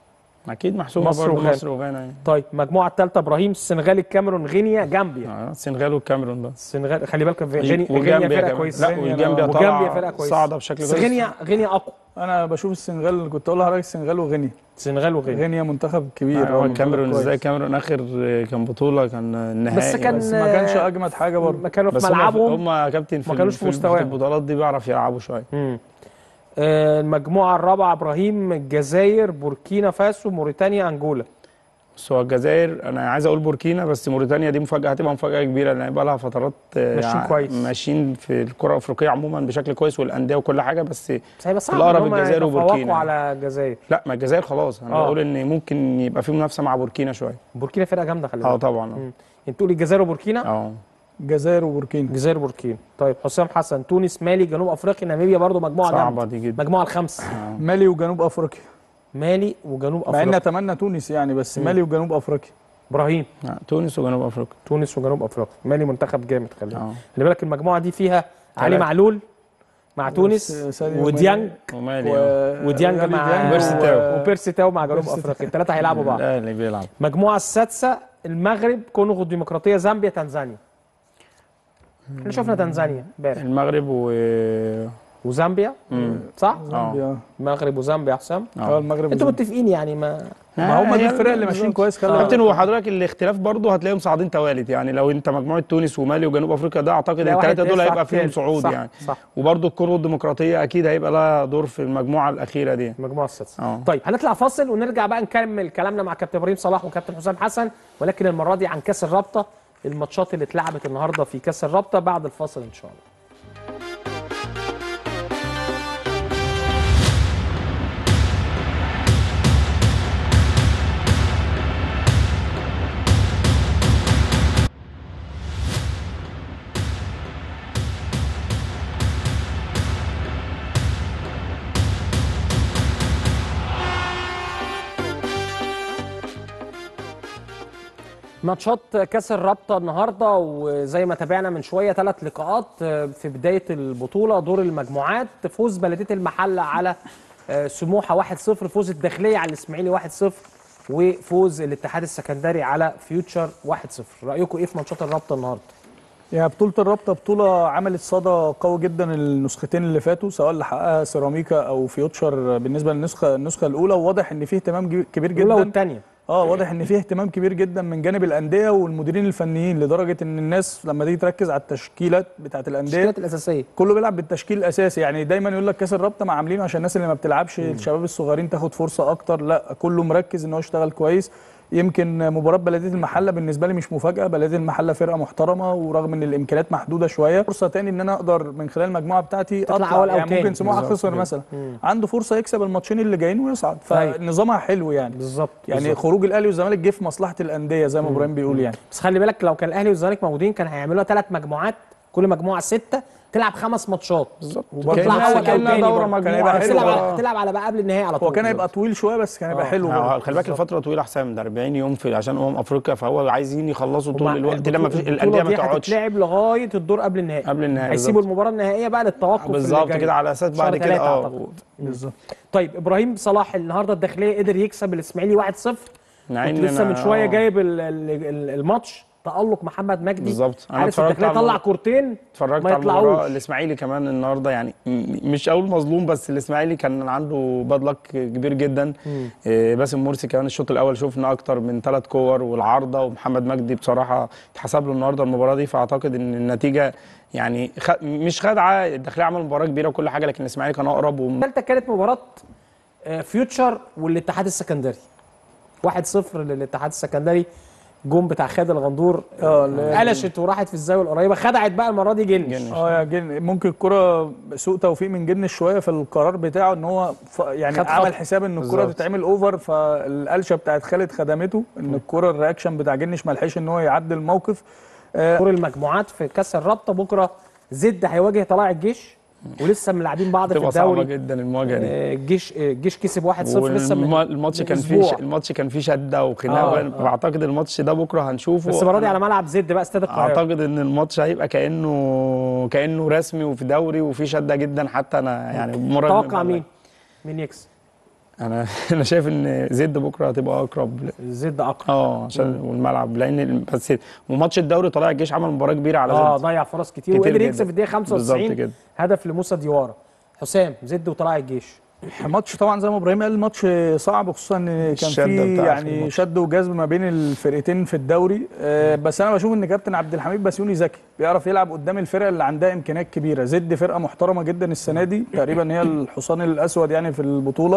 اكيد محسومه مصر برضه وغانا. مصر وغانا يعني طيب المجموعه الثالثه ابراهيم السنغال الكاميرون غينيا جامبيا آه، السنغال والكاميرون بس السنغال خلي بالك في غينيا غينيا وجامبيا فرقه كمان. كويسه لا والجامبيا وجامبيا طالعه فرقه كويسه صاعده بشكل بس كويس غينيا غينيا اقوى انا بشوف السنغال كنت اقول لحضرتك السنغال وغينيا السنغال وغينيا غينيا منتخب كبير آه، آه، منتخب الكاميرون كويس. ازاي الكاميرون اخر آه، كان بطوله كان النهائي بس كان بس ما كانش اجمد حاجه برضه ما كانوا في بس هم ملعبهم هم يا كابتن في ما كانوش في ال- مستواهم. البطولات دي بيعرف يلعبوا شويه مم. آه، المجموعه الرابعه ابراهيم الجزائر بوركينا فاسو موريتانيا انجولا بس هو الجزائر انا عايز اقول بوركينا بس موريتانيا دي مفاجاه هتبقى مفاجاه كبيره لان بقى لها فترات آه، ماشيين يعني كويس. ماشيين في الكره الافريقيه عموما بشكل كويس والانديه وكل حاجه بس بس هيبقى صعب الأقرب إن هم الجزائر يتفوقوا وبوركينا. على الجزائر لا ما الجزائر خلاص انا آه. بقول ان ممكن يبقى في منافسه مع بوركينا شويه بوركينا فرقه جامده خلي اه بالك طبعا مم. انت تقولي الجزائر وبوركينا اه الجزائر وبوركينا الجزائر وبوركينا طيب حسام حسن تونس مالي جنوب افريقيا ناميبيا برضو مجموعه صعبه جامده دي جدا مجموعه الخمس مالي وجنوب افريقيا مالي وجنوب مع ان افريقيا اتمنى تونس يعني بس مالي وجنوب افريقيا ابراهيم آه، تونس وجنوب افريقيا تونس وجنوب افريقيا مالي منتخب جامد خلي بالك اه خلي بالك المجموعه دي فيها علي تلاتة. معلول مع تونس ساديو وديانج ومالي و... آه. وديانج غالي مع ديانج وبيرسي تاو. وبيرسي تاو مع جنوب بيرسي افريقيا الثلاثه هيلعبوا بعض الاهلي بيلعب المجموعه السادسه المغرب كونغو الديمقراطيه زامبيا تنزانيا احنا شفنا تنزانيا امبارح المغرب و وزامبيا صح زامبيا المغرب وزامبيا يا حسام اه المغرب انتوا وزامبيا. متفقين يعني ما ما هم دي هي الفرق اللي ماشيين بالظبط. كويس خلي كابتن بالك هو حضرتك الاختلاف برضه هتلاقيهم صاعدين توالت يعني لو انت مجموعه تونس ومالي وجنوب افريقيا ده اعتقد لا واحد الثلاثه دول يصعد هيبقى فيهم تالت. صعود صح يعني صح وبرضه الكونغو الديمقراطيه اكيد هيبقى لها دور في المجموعه الاخيره دي المجموعه السادسه اه طيب هنطلع فاصل ونرجع بقى نكمل كلامنا مع كابتن ابراهيم صلاح وكابتن حسام حسن ولكن المره دي عن كاس الرابطه الماتشات اللي اتلعبت النهارده في كاس الرابطه بعد الفاصل ان شاء الله ماتشات كاس الرابطه النهارده وزي ما تابعنا من شويه ثلاث لقاءات في بدايه البطوله دور المجموعات فوز بلديه المحله على سموحه 1-0 فوز الداخليه على الاسماعيلي 1-0 وفوز الاتحاد السكندري على فيوتشر 1-0 رايكم ايه في ماتشات الرابطه النهارده يا بطولة الرابطة بطولة عملت صدى قوي جدا النسختين اللي فاتوا سواء اللي حققها سيراميكا او فيوتشر بالنسبة للنسخة النسخة الأولى وواضح إن فيه اهتمام جي- كبير الاولى جدا والثانيه اه واضح ان فيه اهتمام كبير جدا من جانب الانديه والمديرين الفنيين لدرجه ان الناس لما تيجي تركز على التشكيلات بتاعه الانديه التشكيلات الاساسيه كله بيلعب بالتشكيل الاساسي يعني دايما يقول لك كاس الرابطه ما عاملينه عشان الناس اللي ما بتلعبش الشباب الصغيرين تاخد فرصه اكتر لا كله مركز ان هو يشتغل كويس يمكن مباراه بلديه المحله بالنسبه لي مش مفاجاه بلديه المحله فرقه محترمه ورغم ان الامكانيات محدوده شويه فرصه تاني ان انا اقدر من خلال المجموعه بتاعتي تطلع اطلع أول أو يعني تاني. ممكن سموحه بالظبط خسر كده. مثلا مم. عنده فرصه يكسب الماتشين اللي جايين ويصعد أيوة. فنظامها حلو يعني بالظبط يعني بالظبط. خروج الاهلي والزمالك جه في مصلحه الانديه زي ما ابراهيم بيقول يعني بس خلي بالك لو كان الاهلي والزمالك موجودين كان هيعملوها ثلاث مجموعات كل مجموعه سته تلعب خمس ماتشات بالظبط وبرضه كأنها- تطلع اول او كأنها تاني دورة برضه. كان مجموعة هيبقى بس حلو تلعب على آه. تلعب على بقى قبل النهائي على طول هو كان هيبقى طويل شويه بس كان هيبقى آه. حلو هو برضه. خلي بالك الفتره طويله احسن من ده 40 يوم في عشان امم افريقيا فهو عايزين يخلصوا طول هما الوقت ده ما فيش البطولة الانديه ما دي تقعدش هتتلعب لغايه الدور قبل النهائي قبل النهائي هيسيبوا بالظبط. المباراه النهائيه بقى للتوقف اللي بالظبط جاي. كده على اساس شهر بعد كده تلاتة اه أعتقد. بالظبط طيب ابراهيم صلاح النهارده الداخليه قدر يكسب الاسماعيلي 1-0 مع كنت إن لسه أنا- من شويه آه. جايب ال- ال- ال- الماتش تألق محمد مجدي بالظبط. أنا عارف اتفرجت الداخليه على طلع المباراة. كورتين اتفرجت ما على المباراه يطلعوش الاسماعيلي كمان النهارده يعني م- مش اقول مظلوم بس الاسماعيلي كان عنده باد لك كبير جدا إيه، باسم مرسي كمان الشوط الاول شفنا اكتر من ثلاث كور والعارضه ومحمد مجدي بصراحه اتحسب له النهارده المباراه دي فاعتقد ان النتيجه يعني خ... مش خادعه الداخليه عمل مباراه كبيره وكل حاجه لكن الاسماعيلي كان اقرب و... الثالثه كانت مباراه آه، فيوتشر والاتحاد السكندري 1-0 للاتحاد السكندري جون بتاع خالد الغندور اه اللي- قلشت وراحت في الزاويه القريبه خدعت بقى المره دي جنش جنش. اه يا جن ممكن الكرة سوء توفيق من جن شويه في القرار بتاعه ان هو ف... يعني خد عمل خط. حساب ان الكرة بالظبط. تتعمل اوفر فالقلشه بتاعت خالد خدمته ان الكرة الرياكشن بتاع جنش ما لحقش ان هو يعدي الموقف آه، دور المجموعات في كاس الرابطه بكره زد هيواجه طلائع الجيش ولسه ملاعبين بعض في تبقى صعبه الدوري جدا المواجهه دي آه، الجيش آه، الجيش كسب 1-0 لسه من والماتش من كان فيه أسبوع. الماتش كان فيه شده وخناقه آه، آه آه. فاعتقد الماتش ده بكره هنشوفه بس المره دي أنا على ملعب زد بقى استاد القاهره اعتقد ان الماتش هيبقى كانه كانه رسمي وفي دوري وفي شده جدا حتى انا يعني مره توقع مين مين يكسب انا انا شايف ان زد بكره هتبقى اقرب ل- زد اقرب اه عشان والملعب لان ال- بس وماتش الدوري طلائع الجيش عمل مباراه كبيره على اه زد ضيع فرص كتير كتير وقدر جدا. يكسب في الدقيقه بالظبط 95 كده. هدف لموسى ديوارا حسام زد وطلائع الجيش ماتش طبعا زي ما ابراهيم قال الماتش صعب خصوصا ان كان الشدة في بتاعت يعني الماتش. شد وجذب ما بين الفرقتين في الدوري آه، بس انا بشوف ان كابتن عبد الحميد بسيوني ذكي بيعرف يلعب قدام الفرق اللي عندها امكانيات كبيره زد فرقه محترمه جدا السنه دي تقريبا هي الحصان الاسود يعني في البطوله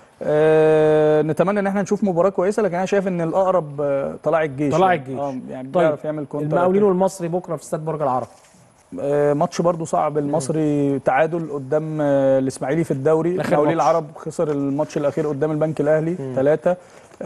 آه نتمنى ان احنا نشوف مباراه كويسه لكن انا شايف ان الاقرب آه، طلائع الجيش طلائع يعني. الجيش. اه يعني طيب بيعرف يعمل كونتر المقاولين والمصري بكره في استاد برج العرب آه، ماتش برضو صعب المصري تعادل قدام آه، الاسماعيلي في الدوري آخر المقاولين ماتش. العرب خسر الماتش الاخير قدام البنك الاهلي ثلاثة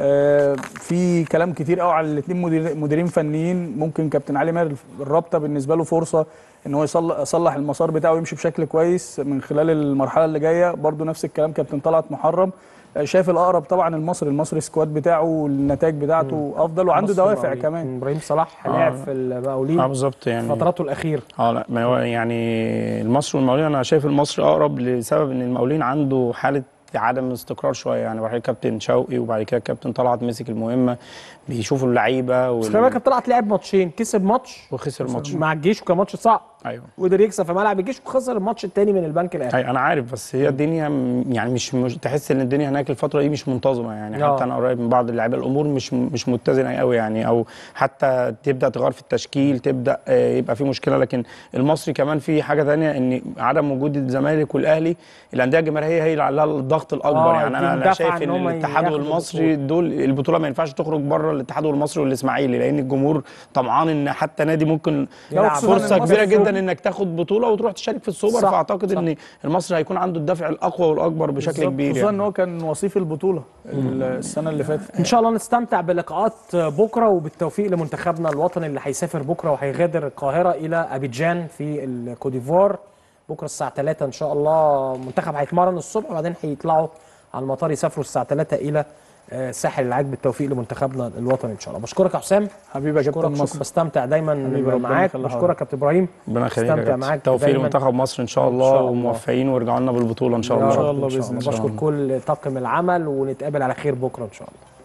في كلام كتير قوي على الاثنين مدير مديرين فنيين ممكن كابتن علي ماهر الرابطه بالنسبه له فرصه ان هو يصلح يصلح المسار بتاعه ويمشي بشكل كويس من خلال المرحله اللي جايه برضو نفس الكلام كابتن طلعت محرم آه، شايف الاقرب طبعا المصري المصري سكواد بتاعه والنتائج بتاعته افضل وعنده مصر دوافع المقاولين. كمان ابراهيم صلاح آه. لعب في المقاولين اه بالظبط يعني فتراته الاخيره اه لا ما هو يعني المصري والمقاولين انا شايف المصري اقرب لسبب ان المقاولين عنده حاله عدم استقرار شويه يعني بعد كده كابتن شوقي وبعد كده كابتن طلعت مسك المهمه بيشوفوا اللعيبه بس وال... خلي بالك طلعت لعب ماتشين كسب ماتش وخسر ماتش مع الجيش وكان ماتش صعب ايوه وقدر يكسب في ملعب الجيش وخسر الماتش الثاني من البنك الاهلي اي انا عارف بس هي الدنيا م- يعني مش, مش تحس ان الدنيا هناك الفتره دي مش منتظمه يعني آه. حتى انا قريب من بعض اللعيبه الامور مش مش متزنه قوي يعني او حتى تبدا تغير في التشكيل تبدا آه، يبقى في مشكله لكن المصري كمان في حاجه ثانيه ان عدم وجود الزمالك والاهلي الانديه الجماهيريه هي اللي عليها الضغط الاكبر آه، يعني دي انا انا مدافعة شايف إن ان هم الاتحاد ياخدوا والمصري دول البطوله ما ينفعش تخرج بره الاتحاد والمصري والاسماعيلي لان الجمهور طمعان ان حتى نادي ممكن يلعب. فرصه المصري كبيره فوق. جدا انك تاخد بطوله وتروح تشارك في السوبر صح، فاعتقد صح. ان المصري هيكون عنده الدافع الاقوى والاكبر بشكل بالظبط، كبير خصوصا ان يعني. هو كان وصيف البطوله السنه اللي فاتت ان شاء الله نستمتع بلقاءات بكره وبالتوفيق لمنتخبنا الوطني اللي هيسافر بكره وهيغادر القاهره الى ابيجان في الكوديفوار بكره الساعه 3 ان شاء الله المنتخب هيتمرن الصبح وبعدين هيطلعوا على المطار يسافروا الساعه 3 الى آه، ساحل العاج بالتوفيق لمنتخبنا الوطني ان شاء الله بشكرك يا حسام حبيبي يا كابتن بشكرك شكرا مصر بستمتع دايما حبيبي ربنا معاك يخلي بشكرك حضرتك. يا كابتن ابراهيم ربنا يخليك استمتع يا معاك كابتن. توفيق دايماً. لمنتخب مصر ان شاء إن الله شاء الله. وموفقين ويرجعوا لنا بالبطوله ان شاء يا الله رب الله إن شاء بإذن الله الله. بشكر كل طاقم العمل ونتقابل على خير بكره ان شاء الله